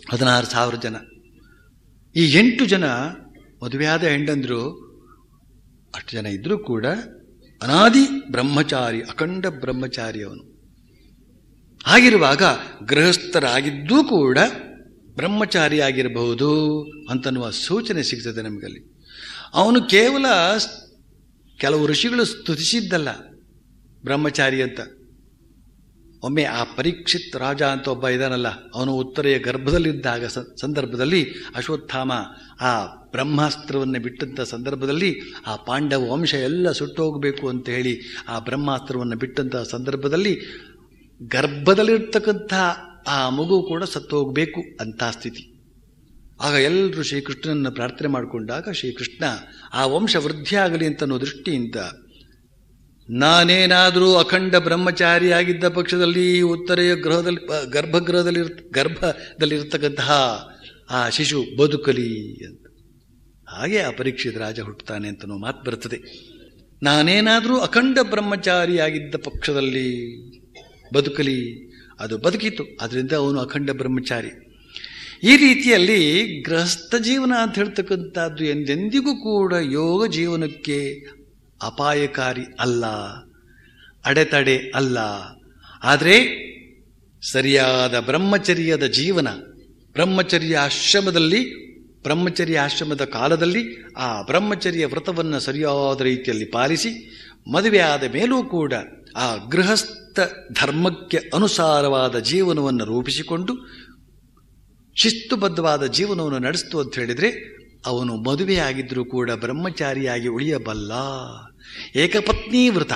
ಹದಿನಾರು ಸಾವಿರ ಜನ ಈ ಎಂಟು ಜನ ಮದುವೆಯಾದ ಹೆಂಡಂದ್ರು ಅಷ್ಟು ಜನ ಇದ್ರೂ ಕೂಡ ಅನಾದಿ ಬ್ರಹ್ಮಚಾರಿ ಅಖಂಡ ಬ್ರಹ್ಮಚಾರಿ ಅವನು ಹಾಗಿರುವಾಗ ಗೃಹಸ್ಥರಾಗಿದ್ದೂ ಕೂಡ ಬ್ರಹ್ಮಚಾರಿಯಾಗಿರಬಹುದು ಅಂತನ್ನುವ ಸೂಚನೆ ಸಿಗ್ತದೆ ನಮಗಲ್ಲಿ ಅವನು ಕೇವಲ ಕೆಲವು ಋಷಿಗಳು ಸ್ತುತಿಸಿದ್ದಲ್ಲ ಬ್ರಹ್ಮಚಾರಿ ಅಂತ ಒಮ್ಮೆ ಆ ಪರೀಕ್ಷಿತ್ ರಾಜ ಅಂತ ಒಬ್ಬ ಇದಾನಲ್ಲ ಅವನು ಉತ್ತರೆಯ ಗರ್ಭದಲ್ಲಿದ್ದಾಗ ಸಂದರ್ಭದಲ್ಲಿ ಅಶ್ವತ್ಥಾಮ ಆ ಬ್ರಹ್ಮಾಸ್ತ್ರವನ್ನು ಬಿಟ್ಟಂಥ ಸಂದರ್ಭದಲ್ಲಿ ಆ ಪಾಂಡವ ವಂಶ ಎಲ್ಲ ಸುಟ್ಟೋಗಬೇಕು ಅಂತ ಹೇಳಿ ಆ ಬ್ರಹ್ಮಾಸ್ತ್ರವನ್ನು ಬಿಟ್ಟಂತಹ ಸಂದರ್ಭದಲ್ಲಿ ಗರ್ಭದಲ್ಲಿರ್ತಕ್ಕಂಥ ಆ ಮಗು ಕೂಡ ಸತ್ತು ಹೋಗಬೇಕು ಅಂತ ಸ್ಥಿತಿ ಆಗ ಎಲ್ಲರೂ ಶ್ರೀಕೃಷ್ಣನನ್ನು ಪ್ರಾರ್ಥನೆ ಮಾಡಿಕೊಂಡಾಗ ಶ್ರೀಕೃಷ್ಣ ಆ ವಂಶ ವೃದ್ಧಿಯಾಗಲಿ ಅಂತ ಅನ್ನೋ ದೃಷ್ಟಿಯಿಂದ ನಾನೇನಾದರೂ ಅಖಂಡ ಬ್ರಹ್ಮಚಾರಿಯಾಗಿದ್ದ ಪಕ್ಷದಲ್ಲಿ ಉತ್ತರೆಯ ಗೃಹದಲ್ಲಿ ಗರ್ಭಗೃಹದಲ್ಲಿ ಗರ್ಭದಲ್ಲಿರ್ತಕ್ಕಂತಹ ಆ ಶಿಶು ಬದುಕಲಿ ಅಂತ ಹಾಗೆ ಆ ಪರೀಕ್ಷಿತ ರಾಜ ಹುಟ್ಟುತ್ತಾನೆ ಅಂತ ಮಾತು ಬರ್ತದೆ ನಾನೇನಾದರೂ ಅಖಂಡ ಬ್ರಹ್ಮಚಾರಿಯಾಗಿದ್ದ ಪಕ್ಷದಲ್ಲಿ ಬದುಕಲಿ ಅದು ಬದುಕಿತು ಅದರಿಂದ ಅವನು ಅಖಂಡ ಬ್ರಹ್ಮಚಾರಿ ಈ ರೀತಿಯಲ್ಲಿ ಗೃಹಸ್ಥ ಜೀವನ ಅಂತ ಹೇಳ್ತಕ್ಕಂಥದ್ದು ಎಂದೆಂದಿಗೂ ಕೂಡ ಯೋಗ ಜೀವನಕ್ಕೆ ಅಪಾಯಕಾರಿ ಅಲ್ಲ ಅಡೆತಡೆ ಅಲ್ಲ ಆದರೆ ಸರಿಯಾದ ಬ್ರಹ್ಮಚರ್ಯದ ಜೀವನ ಬ್ರಹ್ಮಚರ್ಯ ಆಶ್ರಮದಲ್ಲಿ ಬ್ರಹ್ಮಚರ್ಯ ಆಶ್ರಮದ ಕಾಲದಲ್ಲಿ ಆ ಬ್ರಹ್ಮಚರ್ಯ ವ್ರತವನ್ನು ಸರಿಯಾದ ರೀತಿಯಲ್ಲಿ ಪಾಲಿಸಿ ಮದುವೆಯಾದ ಮೇಲೂ ಕೂಡ ಆ ಗೃಹಸ್ಥ ಧರ್ಮಕ್ಕೆ ಅನುಸಾರವಾದ ಜೀವನವನ್ನು ರೂಪಿಸಿಕೊಂಡು ಶಿಸ್ತುಬದ್ಧವಾದ ಜೀವನವನ್ನು ನಡೆಸ್ತು ಅಂತ ಹೇಳಿದರೆ ಅವನು ಮದುವೆಯಾಗಿದ್ದರೂ ಕೂಡ ಬ್ರಹ್ಮಚಾರಿಯಾಗಿ ಉಳಿಯಬಲ್ಲ ಏಕಪತ್ನಿ ವ್ರತ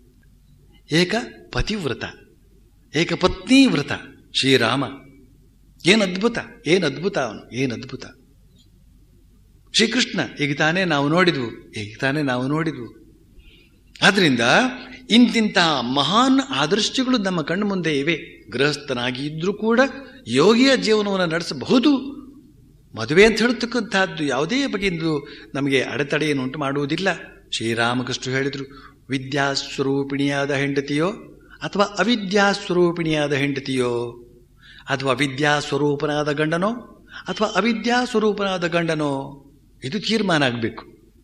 ಏಕ ಪತಿವ್ರತ ಏಕಪತ್ನಿ ವ್ರತ ಶ್ರೀರಾಮ ಏನು ಅದ್ಭುತ ಏನು ಅದ್ಭುತ ಅವನು ಏನು ಅದ್ಭುತ ಶ್ರೀಕೃಷ್ಣ ಈಗ ತಾನೇ ನಾವು ನೋಡಿದ್ವು ಈಗ ತಾನೇ ನಾವು ನೋಡಿದ್ವು ಆದ್ರಿಂದ ಇಂತಿಂತಹ ಮಹಾನ್ ಆದರ್ಶಗಳು ನಮ್ಮ ಕಣ್ಣು ಮುಂದೆ ಇವೆ ಗೃಹಸ್ಥನಾಗಿ ಇದ್ರೂ ಕೂಡ ಯೋಗಿಯ ಜೀವನವನ್ನು ನಡೆಸಬಹುದು ಮದುವೆ ಅಂತ ಹೇಳ್ತಕ್ಕಂಥದ್ದು ಯಾವುದೇ ಬಗೆಯಿಂದ ನಮಗೆ ಅಡೆತಡೆಯನ್ನು ಉಂಟು ಮಾಡುವುದಿಲ್ಲ ಶ್ರೀರಾಮಕೃಷ್ಣ ಹೇಳಿದರು ವಿದ್ಯಾಸ್ವರೂಪಿಣಿಯಾದ ಹೆಂಡತಿಯೋ ಅಥವಾ ಅವಿದ್ಯಾಸ್ವರೂಪಿಣಿಯಾದ ಹೆಂಡತಿಯೋ ಅಥವಾ ವಿದ್ಯಾಸ್ವರೂಪನಾದ ಗಂಡನೋ ಅಥವಾ ಅವಿದ್ಯಾಸ್ವರೂಪನಾದ ಗಂಡನೋ ಇದು ತೀರ್ಮಾನ ಆಗಬೇಕು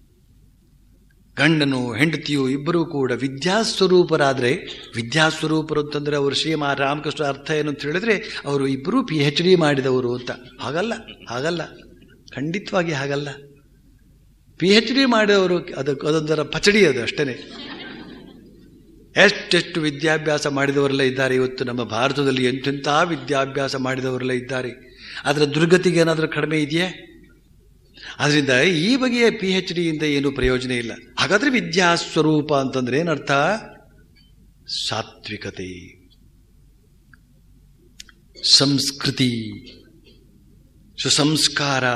ಗಂಡನು ಹೆಂಡತಿಯು ಇಬ್ಬರೂ ಕೂಡ ವಿದ್ಯಾಸ್ವರೂಪರಾದರೆ ವಿದ್ಯಾಸ್ವರೂಪರು ಅಂತಂದರೆ ಅವರು ಶ್ರೀಮಾ ರಾಮಕೃಷ್ಣ ಅರ್ಥ ಏನು ಅಂತ ಹೇಳಿದ್ರೆ ಅವರು ಇಬ್ಬರೂ ಪಿ ಎಚ್ ಡಿ ಮಾಡಿದವರು ಅಂತ ಹಾಗಲ್ಲ ಹಾಗಲ್ಲ ಖಂಡಿತವಾಗಿ ಹಾಗಲ್ಲ ಪಿ ಎಚ್ ಡಿ ಮಾಡಿದವರು ಅದಕ್ಕೆ ಅದೊಂದರ ಪಚಡಿ ಅದು ಅಷ್ಟೇ ಎಷ್ಟೆಷ್ಟು ವಿದ್ಯಾಭ್ಯಾಸ ಮಾಡಿದವರೆಲ್ಲ ಇದ್ದಾರೆ ಇವತ್ತು ನಮ್ಮ ಭಾರತದಲ್ಲಿ ಎಂತೆಂಥ ವಿದ್ಯಾಭ್ಯಾಸ ಮಾಡಿದವರೆಲ್ಲ ಇದ್ದಾರೆ ಅದರ ದುರ್ಗತಿಗೆ ಏನಾದರೂ ಕಡಿಮೆ ಇದೆಯೇ ಅದರಿಂದ ಈ ಬಗೆಯ ಪಿ ಎಚ್ ಡಿಯಿಂದ ಏನು ಪ್ರಯೋಜನ ಇಲ್ಲ ಹಾಗಾದ್ರೆ ವಿದ್ಯಾಸ್ವರೂಪ ಅಂತಂದ್ರೆ ಏನರ್ಥ ಸಾತ್ವಿಕತೆ ಸಂಸ್ಕೃತಿ ಸುಸಂಸ್ಕಾರ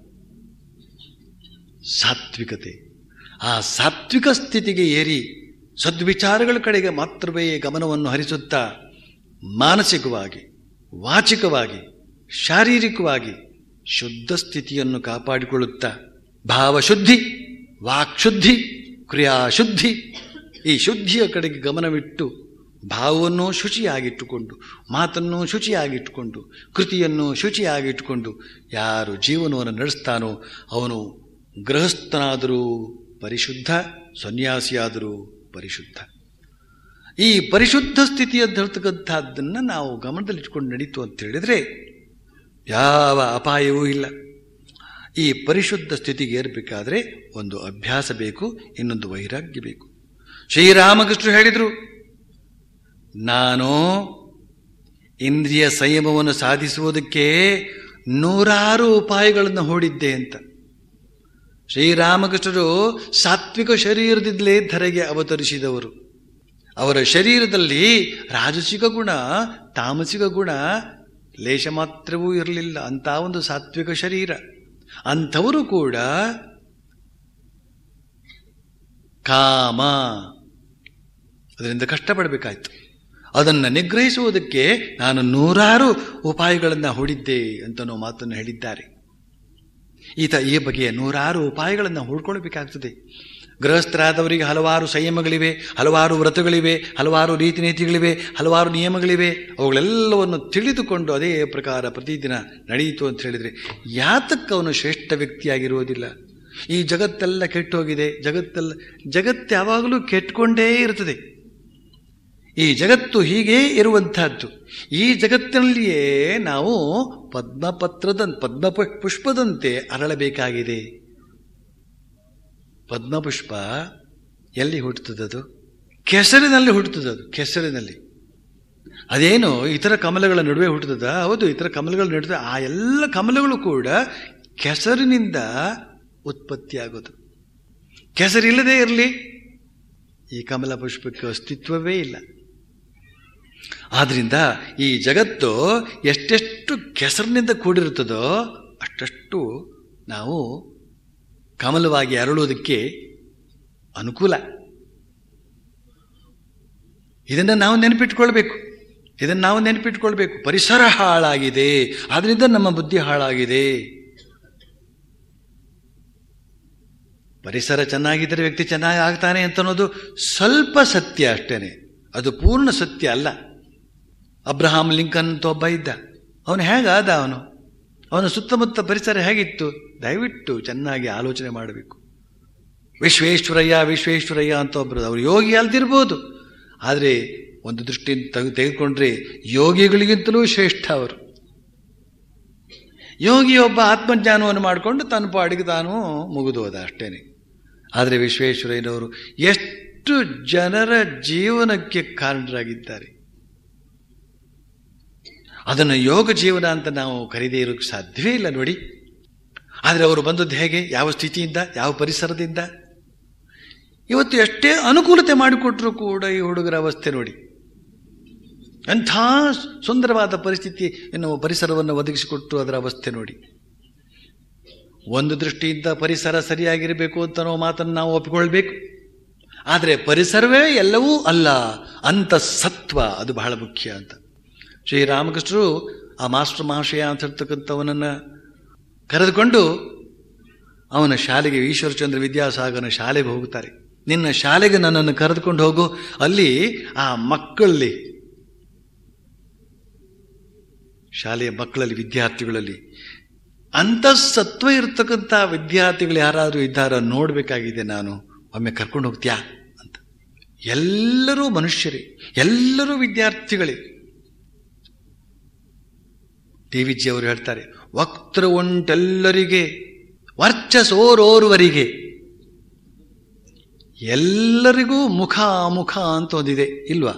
ಸಾತ್ವಿಕತೆ ಆ ಸಾತ್ವಿಕ ಸ್ಥಿತಿಗೆ ಏರಿ ಸದ್ವಿಚಾರಗಳ ಕಡೆಗೆ ಮಾತ್ರವೇ ಗಮನವನ್ನು ಹರಿಸುತ್ತಾ ಮಾನಸಿಕವಾಗಿ ವಾಚಿಕವಾಗಿ ಶಾರೀರಿಕವಾಗಿ ಶುದ್ಧ ಸ್ಥಿತಿಯನ್ನು ಕಾಪಾಡಿಕೊಳ್ಳುತ್ತಾ ಭಾವಶುದ್ಧಿ ವಾಕ್ಶುದ್ಧಿ ಕ್ರಿಯಾಶುದ್ಧಿ ಈ ಶುದ್ಧಿಯ ಕಡೆಗೆ ಗಮನವಿಟ್ಟು ಭಾವವನ್ನು ಶುಚಿಯಾಗಿಟ್ಟುಕೊಂಡು ಮಾತನ್ನು ಶುಚಿಯಾಗಿಟ್ಟುಕೊಂಡು ಕೃತಿಯನ್ನು ಶುಚಿಯಾಗಿಟ್ಟುಕೊಂಡು ಯಾರು ಜೀವನವನ್ನು ನಡೆಸ್ತಾನೋ ಅವನು ಗೃಹಸ್ಥನಾದರೂ ಪರಿಶುದ್ಧ ಸನ್ಯಾಸಿಯಾದರೂ ಪರಿಶುದ್ಧ ಈ ಪರಿಶುದ್ಧ ಸ್ಥಿತಿ ಅಂತ ಹೇಳ್ತಕ್ಕಂಥದ್ದನ್ನು ನಾವು ಗಮನದಲ್ಲಿಟ್ಕೊಂಡು ನಡೀತು ಅಂತ ಹೇಳಿದರೆ ಯಾವ ಅಪಾಯವೂ ಇಲ್ಲ ಈ ಪರಿಶುದ್ಧ ಸ್ಥಿತಿಗೆ ಏರಬೇಕಾದ್ರೆ ಒಂದು ಅಭ್ಯಾಸ ಬೇಕು ಇನ್ನೊಂದು ವೈರಾಗ್ಯ ಬೇಕು ಶ್ರೀರಾಮಕೃಷ್ಣ ಹೇಳಿದರು ನಾನು ಇಂದ್ರಿಯ ಸಂಯಮವನ್ನು ಸಾಧಿಸುವುದಕ್ಕೆ ನೂರಾರು ಉಪಾಯಗಳನ್ನು ಹೂಡಿದ್ದೆ ಅಂತ ಶ್ರೀರಾಮಕೃಷ್ಣರು ಸಾತ್ವಿಕ ಶರೀರದಿಂದಲೇ ಧರೆಗೆ ಅವತರಿಸಿದವರು ಅವರ ಶರೀರದಲ್ಲಿ ರಾಜಸಿಕ ಗುಣ ತಾಮಸಿಕ ಗುಣ ಲೇಷ ಮಾತ್ರವೂ ಇರಲಿಲ್ಲ ಅಂತ ಒಂದು ಸಾತ್ವಿಕ ಶರೀರ ಅಂಥವರು ಕೂಡ ಕಾಮ ಅದರಿಂದ ಕಷ್ಟಪಡಬೇಕಾಯ್ತು ಅದನ್ನು ನಿಗ್ರಹಿಸುವುದಕ್ಕೆ ನಾನು ನೂರಾರು ಉಪಾಯಗಳನ್ನು ಹೂಡಿದ್ದೆ ಅಂತನೋ ಮಾತನ್ನು ಹೇಳಿದ್ದಾರೆ ಈತ ಈ ಬಗೆಯ ನೂರಾರು ಉಪಾಯಗಳನ್ನು ಹೂಡ್ಕೊಳ್ಬೇಕಾಗ್ತದೆ ಗೃಹಸ್ಥರಾದವರಿಗೆ ಹಲವಾರು ಸಂಯಮಗಳಿವೆ ಹಲವಾರು ವ್ರತಗಳಿವೆ ಹಲವಾರು ರೀತಿ ನೀತಿಗಳಿವೆ ಹಲವಾರು ನಿಯಮಗಳಿವೆ ಅವುಗಳೆಲ್ಲವನ್ನು ತಿಳಿದುಕೊಂಡು ಅದೇ ಪ್ರಕಾರ ಪ್ರತಿದಿನ ನಡೆಯಿತು ಅಂತ ಹೇಳಿದರೆ ಯಾತಕ್ಕೆ ಅವನು ಶ್ರೇಷ್ಠ ವ್ಯಕ್ತಿಯಾಗಿರುವುದಿಲ್ಲ ಈ ಜಗತ್ತೆಲ್ಲ ಕೆಟ್ಟೋಗಿದೆ ಜಗತ್ತೆಲ್ಲ ಜಗತ್ತು ಯಾವಾಗಲೂ ಕೆಟ್ಕೊಂಡೇ ಇರ್ತದೆ ಈ ಜಗತ್ತು ಹೀಗೇ ಇರುವಂತಹದ್ದು ಈ ಜಗತ್ತಿನಲ್ಲಿಯೇ ನಾವು ಪದ್ಮಪತ್ರದ ಪದ್ಮ ಪುಷ್ಪದಂತೆ ಅರಳಬೇಕಾಗಿದೆ ಪದ್ಮಪುಷ್ಪ ಎಲ್ಲಿ ಹುಟ್ಟುತ್ತದದು ಕೆಸರಿನಲ್ಲಿ ಹುಟ್ಟುತ್ತದದು ಕೆಸರಿನಲ್ಲಿ ಅದೇನು ಇತರ ಕಮಲಗಳ ನಡುವೆ ಹುಟ್ಟುತ್ತದ ಹೌದು ಇತರ ಕಮಲಗಳ ನಡುವೆ ಆ ಎಲ್ಲ ಕಮಲಗಳು ಕೂಡ ಕೆಸರಿನಿಂದ ಉತ್ಪತ್ತಿಯಾಗೋದು ಕೆಸರಿಲ್ಲದೆ ಇರಲಿ ಈ ಕಮಲ ಪುಷ್ಪಕ್ಕೆ ಅಸ್ತಿತ್ವವೇ ಇಲ್ಲ ಆದ್ರಿಂದ ಈ ಜಗತ್ತು ಎಷ್ಟೆಷ್ಟು ಕೆಸರಿನಿಂದ ಕೂಡಿರುತ್ತದೋ ಅಷ್ಟಷ್ಟು ನಾವು ಕಮಲವಾಗಿ ಅರಳುವುದಕ್ಕೆ ಅನುಕೂಲ ಇದನ್ನು ನಾವು ನೆನಪಿಟ್ಕೊಳ್ಬೇಕು ಇದನ್ನು ನಾವು ನೆನಪಿಟ್ಕೊಳ್ಬೇಕು ಪರಿಸರ ಹಾಳಾಗಿದೆ ಆದ್ರಿಂದ ನಮ್ಮ ಬುದ್ಧಿ ಹಾಳಾಗಿದೆ ಪರಿಸರ ಚೆನ್ನಾಗಿದ್ದರೆ ವ್ಯಕ್ತಿ ಚೆನ್ನಾಗಿ ಆಗ್ತಾನೆ ಅಂತ ಅನ್ನೋದು ಸ್ವಲ್ಪ ಸತ್ಯ ಅಷ್ಟೇನೆ ಅದು ಪೂರ್ಣ ಸತ್ಯ ಅಲ್ಲ ಅಬ್ರಹಾಂ ಲಿಂಕನ್ ಅಂತ ಒಬ್ಬ ಇದ್ದ ಅವನು ಹೇಗಾದ ಅವನು ಅವನ ಸುತ್ತಮುತ್ತ ಪರಿಸರ ಹೇಗಿತ್ತು ದಯವಿಟ್ಟು ಚೆನ್ನಾಗಿ ಆಲೋಚನೆ ಮಾಡಬೇಕು ವಿಶ್ವೇಶ್ವರಯ್ಯ ವಿಶ್ವೇಶ್ವರಯ್ಯ ಅಂತ ಒಬ್ಬರು ಅವರು ಯೋಗಿ ಅಲ್ದಿರ್ಬೋದು ಆದರೆ ಒಂದು ದೃಷ್ಟಿಯಿಂದ ತೆಗೆ ತೆಗೆದುಕೊಂಡ್ರೆ ಯೋಗಿಗಳಿಗಿಂತಲೂ ಶ್ರೇಷ್ಠ ಅವರು ಯೋಗಿ ಒಬ್ಬ ಆತ್ಮಜ್ಞಾನವನ್ನು ಮಾಡಿಕೊಂಡು ತನ್ನ ಪಾಡಿಗೆ ತಾನು ಮುಗಿದೋದ ಅಷ್ಟೇನೆ ಆದರೆ ವಿಶ್ವೇಶ್ವರಯ್ಯನವರು ಎಷ್ಟು ಜನರ ಜೀವನಕ್ಕೆ ಕಾರಣರಾಗಿದ್ದಾರೆ ಅದನ್ನು ಯೋಗ ಜೀವನ ಅಂತ ನಾವು ಕರೀದೇ ಇರೋಕ್ಕೆ ಸಾಧ್ಯವೇ ಇಲ್ಲ ನೋಡಿ ಆದರೆ ಅವರು ಬಂದದ್ದು ಹೇಗೆ ಯಾವ ಸ್ಥಿತಿಯಿಂದ ಯಾವ ಪರಿಸರದಿಂದ ಇವತ್ತು ಎಷ್ಟೇ ಅನುಕೂಲತೆ ಮಾಡಿಕೊಟ್ರೂ ಕೂಡ ಈ ಹುಡುಗರ ಅವಸ್ಥೆ ನೋಡಿ ಅಂಥ ಸುಂದರವಾದ ಪರಿಸ್ಥಿತಿ ಎನ್ನುವ ಪರಿಸರವನ್ನು ಒದಗಿಸಿಕೊಟ್ಟು ಅದರ ಅವಸ್ಥೆ ನೋಡಿ ಒಂದು ದೃಷ್ಟಿಯಿಂದ ಪರಿಸರ ಸರಿಯಾಗಿರಬೇಕು ಅಂತ ನಾವು ಮಾತನ್ನು ನಾವು ಒಪ್ಪಿಕೊಳ್ಬೇಕು ಆದರೆ ಪರಿಸರವೇ ಎಲ್ಲವೂ ಅಲ್ಲ ಅಂತ ಸತ್ವ ಅದು ಬಹಳ ಮುಖ್ಯ ಅಂತ ಶ್ರೀರಾಮಕೃಷ್ಣರು ಆ ಮಾಸ್ಟರ್ ಮಹಾಶಯ ಅಂತ ಹೇಳ್ತಕ್ಕಂಥವನನ್ನು ಕರೆದುಕೊಂಡು ಅವನ ಶಾಲೆಗೆ ಈಶ್ವರಚಂದ್ರ ವಿದ್ಯಾಸಾಗರನ ಶಾಲೆಗೆ ಹೋಗುತ್ತಾರೆ ನಿನ್ನ ಶಾಲೆಗೆ ನನ್ನನ್ನು ಕರೆದುಕೊಂಡು ಹೋಗು ಅಲ್ಲಿ ಆ ಮಕ್ಕಳಲ್ಲಿ ಶಾಲೆಯ ಮಕ್ಕಳಲ್ಲಿ ವಿದ್ಯಾರ್ಥಿಗಳಲ್ಲಿ ಅಂತಃಸತ್ವ ಇರತಕ್ಕಂಥ ವಿದ್ಯಾರ್ಥಿಗಳು ಯಾರಾದರೂ ಇದ್ದಾರ ನೋಡಬೇಕಾಗಿದೆ ನಾನು ಒಮ್ಮೆ ಕರ್ಕೊಂಡು ಹೋಗ್ತೀಯಾ ಅಂತ ಎಲ್ಲರೂ ಮನುಷ್ಯರೇ ಎಲ್ಲರೂ ವಿದ್ಯಾರ್ಥಿಗಳೇ ಟಿ ವಿ ಜಿ ಅವರು ಹೇಳ್ತಾರೆ ವಕ್ತೃ ಉಂಟೆಲ್ಲರಿಗೆ ವರ್ಚಸೋರೋರ್ವರಿಗೆ ಎಲ್ಲರಿಗೂ ಮುಖ ಮುಖ ಅಂತ ಒಂದಿದೆ ಇಲ್ವಾ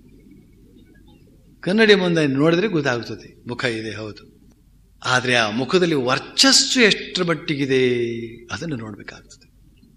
ಕನ್ನಡಿ ಮುಂದೆ ನೋಡಿದ್ರೆ ಗೊತ್ತಾಗ್ತದೆ ಮುಖ ಇದೆ ಹೌದು ಆದರೆ ಆ ಮುಖದಲ್ಲಿ ವರ್ಚಸ್ಸು ಎಷ್ಟರ ಮಟ್ಟಿಗಿದೆ ಅದನ್ನು ನೋಡಬೇಕಾಗ್ತದೆ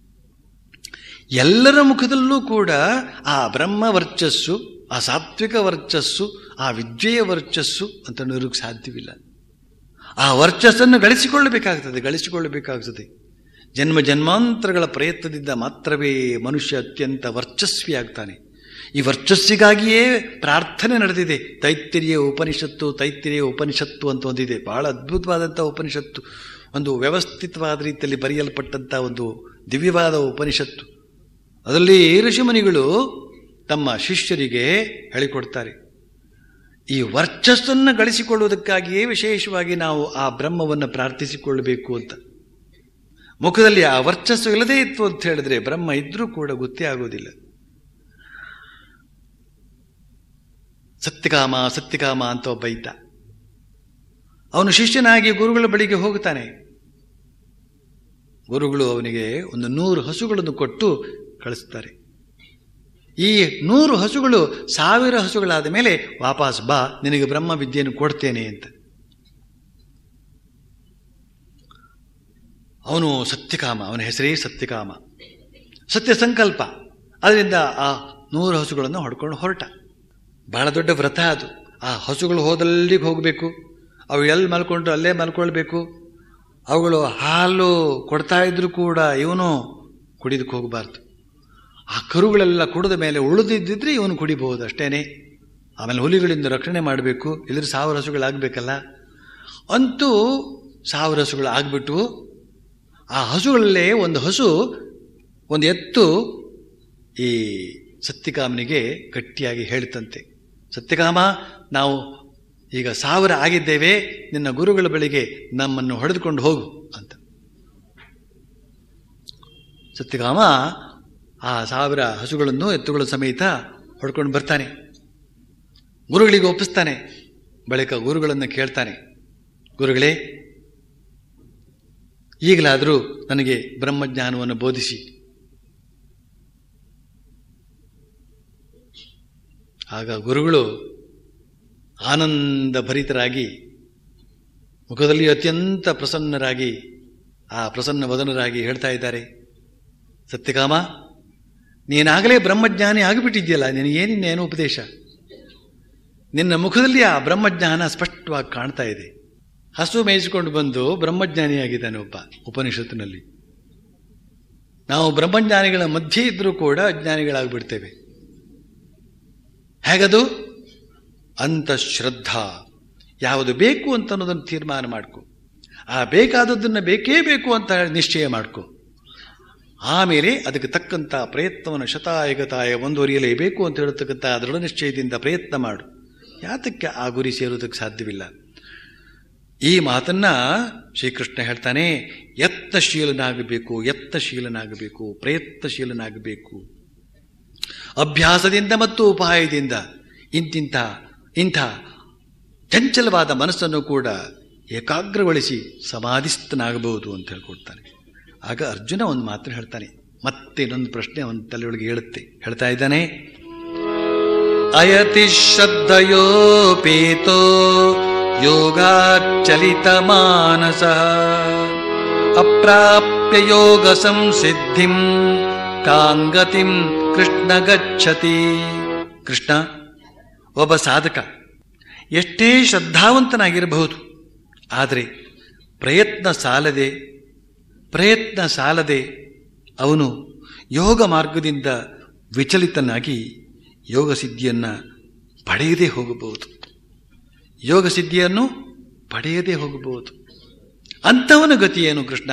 ಎಲ್ಲರ ಮುಖದಲ್ಲೂ ಕೂಡ ಆ ಬ್ರಹ್ಮ ವರ್ಚಸ್ಸು ಆ ಸಾತ್ವಿಕ ವರ್ಚಸ್ಸು ಆ ವಿದ್ಯೆಯ ವರ್ಚಸ್ಸು ಅಂತ ನೋಡೋಕ್ಕೆ ಸಾಧ್ಯವಿಲ್ಲ ಆ ವರ್ಚಸ್ಸನ್ನು ಗಳಿಸಿಕೊಳ್ಳಬೇಕಾಗ್ತದೆ ಗಳಿಸಿಕೊಳ್ಳಬೇಕಾಗ್ತದೆ ಜನ್ಮ ಜನ್ಮಾಂತರಗಳ ಪ್ರಯತ್ನದಿಂದ ಮಾತ್ರವೇ ಮನುಷ್ಯ ಅತ್ಯಂತ ವರ್ಚಸ್ವಿ ಆಗ್ತಾನೆ ಈ ವರ್ಚಸ್ಸಿಗಾಗಿಯೇ ಪ್ರಾರ್ಥನೆ ನಡೆದಿದೆ ತೈತ್ತಿರಿಯ ಉಪನಿಷತ್ತು ತೈತ್ತಿರಿಯ ಉಪನಿಷತ್ತು ಅಂತ ಒಂದಿದೆ ಬಹಳ ಅದ್ಭುತವಾದಂಥ ಉಪನಿಷತ್ತು ಒಂದು ವ್ಯವಸ್ಥಿತವಾದ ರೀತಿಯಲ್ಲಿ ಬರೆಯಲ್ಪಟ್ಟಂಥ ಒಂದು ದಿವ್ಯವಾದ ಉಪನಿಷತ್ತು ಅದರಲ್ಲಿ ಋಷಿಮುನಿಗಳು ತಮ್ಮ ಶಿಷ್ಯರಿಗೆ ಹೇಳಿಕೊಡ್ತಾರೆ ಈ ವರ್ಚಸ್ಸನ್ನು ಗಳಿಸಿಕೊಳ್ಳುವುದಕ್ಕಾಗಿಯೇ ವಿಶೇಷವಾಗಿ ನಾವು ಆ ಬ್ರಹ್ಮವನ್ನು ಪ್ರಾರ್ಥಿಸಿಕೊಳ್ಳಬೇಕು ಅಂತ ಮುಖದಲ್ಲಿ ಆ ವರ್ಚಸ್ಸು ಇಲ್ಲದೇ ಇತ್ತು ಅಂತ ಹೇಳಿದ್ರೆ ಬ್ರಹ್ಮ ಇದ್ರೂ ಕೂಡ ಗೊತ್ತೇ ಆಗೋದಿಲ್ಲ ಸತ್ಯಕಾಮ ಸತ್ಯಕಾಮ ಅಂತ ಒಬ್ಬ ಇದ್ದ ಅವನು ಶಿಷ್ಯನಾಗಿ ಗುರುಗಳ ಬಳಿಗೆ ಹೋಗುತ್ತಾನೆ ಗುರುಗಳು ಅವನಿಗೆ ಒಂದು ನೂರು ಹಸುಗಳನ್ನು ಕೊಟ್ಟು ಕಳಿಸ್ತಾರೆ ಈ ನೂರು ಹಸುಗಳು ಸಾವಿರ ಹಸುಗಳಾದ ಮೇಲೆ ವಾಪಸ್ ಬಾ ನಿನಗೆ ಬ್ರಹ್ಮ ವಿದ್ಯೆಯನ್ನು ಕೊಡ್ತೇನೆ ಅಂತ ಅವನು ಸತ್ಯಕಾಮ ಅವನ ಹೆಸರೇ ಸತ್ಯಕಾಮ ಸತ್ಯ ಸಂಕಲ್ಪ ಅದರಿಂದ ಆ ನೂರು ಹಸುಗಳನ್ನು ಹೊಡ್ಕೊಂಡು ಹೊರಟ ಬಹಳ ದೊಡ್ಡ ವ್ರತ ಅದು ಆ ಹಸುಗಳು ಹೋದಲ್ಲಿಗೆ ಹೋಗಬೇಕು ಅವು ಎಲ್ಲಿ ಮಲ್ಕೊಂಡು ಅಲ್ಲೇ ಮಲ್ಕೊಳ್ಬೇಕು ಅವುಗಳು ಹಾಲು ಕೊಡ್ತಾ ಇದ್ರು ಕೂಡ ಇವನು ಕುಡಿದಕ್ಕೆ ಹೋಗಬಾರ್ದು ಆ ಕರುಗಳೆಲ್ಲ ಕುಡಿದ ಮೇಲೆ ಉಳಿದಿದ್ದಿದ್ರೆ ಇವನು ಕುಡಿಬಹುದು ಅಷ್ಟೇನೆ ಆಮೇಲೆ ಹುಲಿಗಳಿಂದ ರಕ್ಷಣೆ ಮಾಡಬೇಕು ಇಲ್ಲದ್ರೆ ಸಾವಿರ ಹಸುಗಳಾಗಬೇಕಲ್ಲ ಅಂತೂ ಸಾವಿರ ಹಸುಗಳು ಆಗ್ಬಿಟ್ಟು ಆ ಹಸುಗಳಲ್ಲೇ ಒಂದು ಹಸು ಒಂದು ಎತ್ತು ಈ ಸತ್ಯಕಾಮನಿಗೆ ಗಟ್ಟಿಯಾಗಿ ಹೇಳ್ತಂತೆ ಸತ್ಯಕಾಮ ನಾವು ಈಗ ಸಾವಿರ ಆಗಿದ್ದೇವೆ ನಿನ್ನ ಗುರುಗಳ ಬಳಿಗೆ ನಮ್ಮನ್ನು ಹೊಡೆದುಕೊಂಡು ಹೋಗು ಅಂತ ಸತ್ಯಕಾಮ ಆ ಸಾವಿರ ಹಸುಗಳನ್ನು ಎತ್ತುಗಳ ಸಮೇತ ಹೊಡ್ಕೊಂಡು ಬರ್ತಾನೆ ಗುರುಗಳಿಗೆ ಒಪ್ಪಿಸ್ತಾನೆ ಬಳಿಕ ಗುರುಗಳನ್ನು ಕೇಳ್ತಾನೆ ಗುರುಗಳೇ ಈಗಲಾದರೂ ನನಗೆ ಬ್ರಹ್ಮಜ್ಞಾನವನ್ನು ಬೋಧಿಸಿ ಆಗ ಗುರುಗಳು ಆನಂದ ಭರಿತರಾಗಿ ಮುಖದಲ್ಲಿ ಅತ್ಯಂತ ಪ್ರಸನ್ನರಾಗಿ ಆ ಪ್ರಸನ್ನ ವದನರಾಗಿ ಹೇಳ್ತಾ ಇದ್ದಾರೆ ಸತ್ಯಕಾಮ ನೀನಾಗಲೇ ಬ್ರಹ್ಮಜ್ಞಾನಿ ಆಗಿಬಿಟ್ಟಿದ್ಯಲ್ಲ ನಿನಗೇನಿನ್ನೇನು ಉಪದೇಶ ನಿನ್ನ ಮುಖದಲ್ಲಿ ಆ ಬ್ರಹ್ಮಜ್ಞಾನ ಸ್ಪಷ್ಟವಾಗಿ ಕಾಣ್ತಾ ಇದೆ ಹಸು ಮೇಯಿಸಿಕೊಂಡು ಬಂದು ಬ್ರಹ್ಮಜ್ಞಾನಿಯಾಗಿದ್ದಾನೆ ಒಬ್ಬ ಉಪನಿಷತ್ತಿನಲ್ಲಿ ನಾವು ಬ್ರಹ್ಮಜ್ಞಾನಿಗಳ ಮಧ್ಯೆ ಇದ್ರೂ ಕೂಡ ಅಜ್ಞಾನಿಗಳಾಗ್ಬಿಡ್ತೇವೆ ಹೇಗದು ಅಂತ ಶ್ರದ್ಧಾ ಯಾವುದು ಬೇಕು ಅಂತ ಅನ್ನೋದನ್ನು ತೀರ್ಮಾನ ಮಾಡ್ಕೊ ಆ ಬೇಕಾದದ್ದನ್ನು ಬೇಕೇ ಬೇಕು ಅಂತ ನಿಶ್ಚಯ ಮಾಡ್ಕೊ ಆಮೇಲೆ ಅದಕ್ಕೆ ತಕ್ಕಂಥ ಪ್ರಯತ್ನವನ್ನು ಶತಾಯಗತಾಯ ಮುಂದುವರಿಯಲೇಬೇಕು ಅಂತ ಹೇಳ್ತಕ್ಕಂಥ ದೃಢ ನಿಶ್ಚಯದಿಂದ ಪ್ರಯತ್ನ ಮಾಡು ಯಾತಕ್ಕೆ ಆ ಗುರಿ ಸೇರೋದಕ್ಕೆ ಸಾಧ್ಯವಿಲ್ಲ ಈ ಮಾತನ್ನ ಶ್ರೀಕೃಷ್ಣ ಹೇಳ್ತಾನೆ ಯತ್ನಶೀಲನಾಗಬೇಕು ಯತ್ನಶೀಲನಾಗಬೇಕು ಪ್ರಯತ್ನಶೀಲನಾಗಬೇಕು ಅಭ್ಯಾಸದಿಂದ ಮತ್ತು ಉಪಾಯದಿಂದ ಇಂತಿಂಥ ಇಂಥ ಚಂಚಲವಾದ ಮನಸ್ಸನ್ನು ಕೂಡ ಏಕಾಗ್ರಗೊಳಿಸಿ ಸಮಾಧಿಸ್ಥನಾಗಬಹುದು ಅಂತ ಹೇಳ್ಕೊಡ್ತಾನೆ ಆಗ ಅರ್ಜುನ ಒಂದು ಮಾತ್ರ ಹೇಳ್ತಾನೆ ಮತ್ತೆ ಇನ್ನೊಂದು ಪ್ರಶ್ನೆ ಅವನ ತಲೆಯೊಳಗೆ ಹೇಳುತ್ತೆ ಹೇಳ್ತಾ ಇದ್ದಾನೆ ಅಯತಿ ಶ್ರದ್ಧಯೋಪೇತೋ ಯೋಗಾಚಲಿತ ಮಾನಸ ಅಪ್ರಾಪ್ಯ ಯೋಗ ಸಂಸಿದ್ಧಿಂ ಕಾಂಗತಿಂ ಕೃಷ್ಣ ಗಚ್ಚತಿ ಕೃಷ್ಣ ಒಬ್ಬ ಸಾಧಕ ಎಷ್ಟೇ ಶ್ರದ್ಧಾವಂತನಾಗಿರಬಹುದು ಆದರೆ ಪ್ರಯತ್ನ ಸಾಲದೆ ಪ್ರಯತ್ನ ಸಾಲದೆ ಅವನು ಯೋಗ ಮಾರ್ಗದಿಂದ ವಿಚಲಿತನಾಗಿ ಯೋಗ ಸಿದ್ಧಿಯನ್ನು ಪಡೆಯದೇ ಹೋಗಬಹುದು ಯೋಗ ಸಿದ್ಧಿಯನ್ನು ಪಡೆಯದೇ ಹೋಗಬಹುದು ಅಂಥವನ ಗತಿ ಏನು ಕೃಷ್ಣ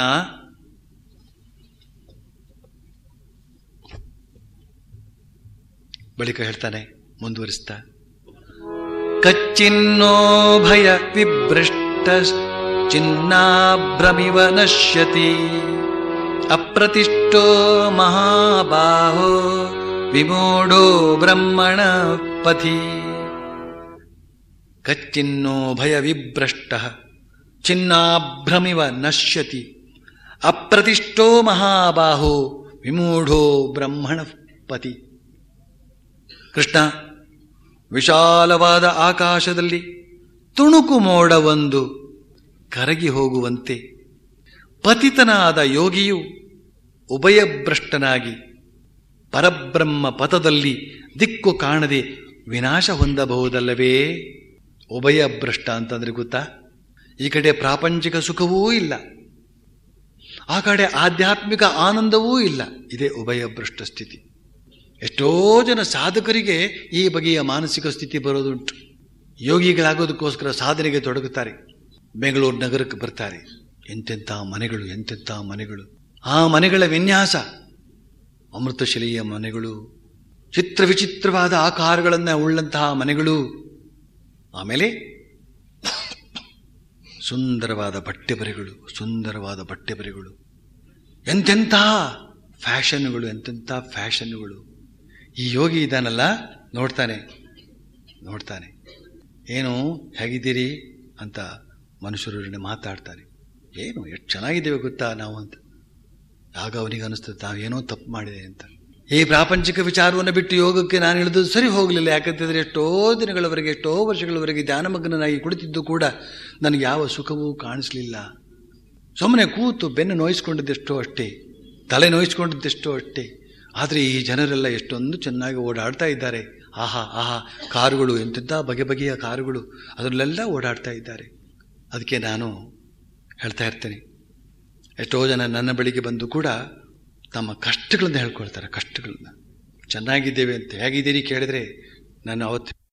ಬಳಿಕ ಹೇಳ್ತಾನೆ ಮುಂದುವರಿಸ್ತಾ ಕಚ್ಚಿನ್ನೋ ಭಯ ವಿಭೃಷ್ಟ ಚಿನ್ನಾಭ್ರಮಿವ ನಶ್ಯತಿ ಅಪ್ರತಿಷ್ಠೋ ಮಹಾಬಾಹೋ ವಿಮೂಢೋ ಬ್ರಹ್ಮಣ ಪಥಿ ಕಚ್ಚಿನ್ನೋ ಭಯ ವಿಭ್ರಷ್ಟ ಚಿನ್ನಾಭ್ರಮಿವ ನಶ್ಯತಿ ಅಪ್ರತಿಷ್ಠೋ ಮಹಾಬಾಹೋ ವಿಮೂಢೋ ಬ್ರಹ್ಮಣ ಪತಿ ಕೃಷ್ಣ ವಿಶಾಲವಾದ ಆಕಾಶದಲ್ಲಿ ತುಣುಕು ಮೋಡವೊಂದು ಕರಗಿ ಹೋಗುವಂತೆ ಪತಿತನಾದ ಯೋಗಿಯು ಉಭಯಭ್ರಷ್ಟನಾಗಿ ಪರಬ್ರಹ್ಮ ಪಥದಲ್ಲಿ ದಿಕ್ಕು ಕಾಣದೆ ವಿನಾಶ ಹೊಂದಬಹುದಲ್ಲವೇ ಉಭಯಭ್ರಷ್ಟ ಅಂತಂದ್ರೆ ಗೊತ್ತಾ ಈ ಕಡೆ ಪ್ರಾಪಂಚಿಕ ಸುಖವೂ ಇಲ್ಲ ಆ ಕಡೆ ಆಧ್ಯಾತ್ಮಿಕ ಆನಂದವೂ ಇಲ್ಲ ಇದೇ ಉಭಯಭ್ರಷ್ಟ ಸ್ಥಿತಿ ಎಷ್ಟೋ ಜನ ಸಾಧಕರಿಗೆ ಈ ಬಗೆಯ ಮಾನಸಿಕ ಸ್ಥಿತಿ ಬರೋದುಂಟು ಯೋಗಿಗಳಾಗೋದಕ್ಕೋಸ್ಕರ ಸಾಧನೆಗೆ ತೊಡಗುತ್ತಾರೆ ಬೆಂಗಳೂರು ನಗರಕ್ಕೆ ಬರ್ತಾರೆ ಎಂತೆಂಥ ಮನೆಗಳು ಎಂತೆಂಥ ಮನೆಗಳು ಆ ಮನೆಗಳ ವಿನ್ಯಾಸ ಅಮೃತಶಿಲೆಯ ಮನೆಗಳು ಚಿತ್ರ ವಿಚಿತ್ರವಾದ ಆಕಾರಗಳನ್ನು ಉಳ್ಳಂತಹ ಮನೆಗಳು ಆಮೇಲೆ ಸುಂದರವಾದ ಬಟ್ಟೆ ಬರೆಗಳು ಸುಂದರವಾದ ಬಟ್ಟೆ ಬರೆಗಳು ಎಂತೆಂಥ ಫ್ಯಾಷನ್ಗಳು ಎಂತೆಂಥ ಫ್ಯಾಷನ್ಗಳು ಈ ಯೋಗಿ ಇದ್ದಾನಲ್ಲ ನೋಡ್ತಾನೆ ನೋಡ್ತಾನೆ ಏನು ಹೇಗಿದ್ದೀರಿ ಅಂತ ಮನುಷ್ಯರೊಡನೆ ಮಾತಾಡ್ತಾನೆ ಏನು ಎಷ್ಟು ಚೆನ್ನಾಗಿದ್ದೇವೆ ಗೊತ್ತಾ ನಾವು ಅಂತ ಆಗ ಅವನಿಗೆ ಅನಿಸ್ತದೆ ತಾವೇನೋ ತಪ್ಪು ಮಾಡಿದೆ ಅಂತ ಈ ಪ್ರಾಪಂಚಿಕ ವಿಚಾರವನ್ನು ಬಿಟ್ಟು ಯೋಗಕ್ಕೆ ನಾನು ಇಳಿದು ಸರಿ ಹೋಗಲಿಲ್ಲ ಯಾಕಂತಂದ್ರೆ ಎಷ್ಟೋ ದಿನಗಳವರೆಗೆ ಎಷ್ಟೋ ವರ್ಷಗಳವರೆಗೆ ಧ್ಯಾನಮಗ್ನನಾಗಿ ಕುಳಿತಿದ್ದು ಕೂಡ ನನಗೆ ಯಾವ ಸುಖವೂ ಕಾಣಿಸ್ಲಿಲ್ಲ ಸುಮ್ಮನೆ ಕೂತು ಬೆನ್ನು ನೋಯಿಸ್ಕೊಂಡಿದ್ದೆಷ್ಟೋ ಅಷ್ಟೇ ತಲೆ ನೋಯಿಸ್ಕೊಂಡಿದ್ದೆಷ್ಟೋ ಅಷ್ಟೇ ಆದರೆ ಈ ಜನರೆಲ್ಲ ಎಷ್ಟೊಂದು ಚೆನ್ನಾಗಿ ಓಡಾಡ್ತಾ ಇದ್ದಾರೆ ಆಹಾ ಆಹಾ ಕಾರುಗಳು ಎಂತೆಂಥ ಬಗೆ ಬಗೆಯ ಕಾರುಗಳು ಅದರಲ್ಲೆಲ್ಲ ಓಡಾಡ್ತಾ ಇದ್ದಾರೆ ಅದಕ್ಕೆ ನಾನು ಹೇಳ್ತಾ ಇರ್ತೇನೆ ಎಷ್ಟೋ ಜನ ನನ್ನ ಬಳಿಗೆ ಬಂದು ಕೂಡ ತಮ್ಮ ಕಷ್ಟಗಳನ್ನ ಹೇಳ್ಕೊಳ್ತಾರೆ ಕಷ್ಟಗಳನ್ನ ಚೆನ್ನಾಗಿದ್ದೇವೆ ಅಂತ ಹೇಗಿದ್ದೀರಿ ಕೇಳಿದ್ರೆ ನಾನು ಅವತ್ತು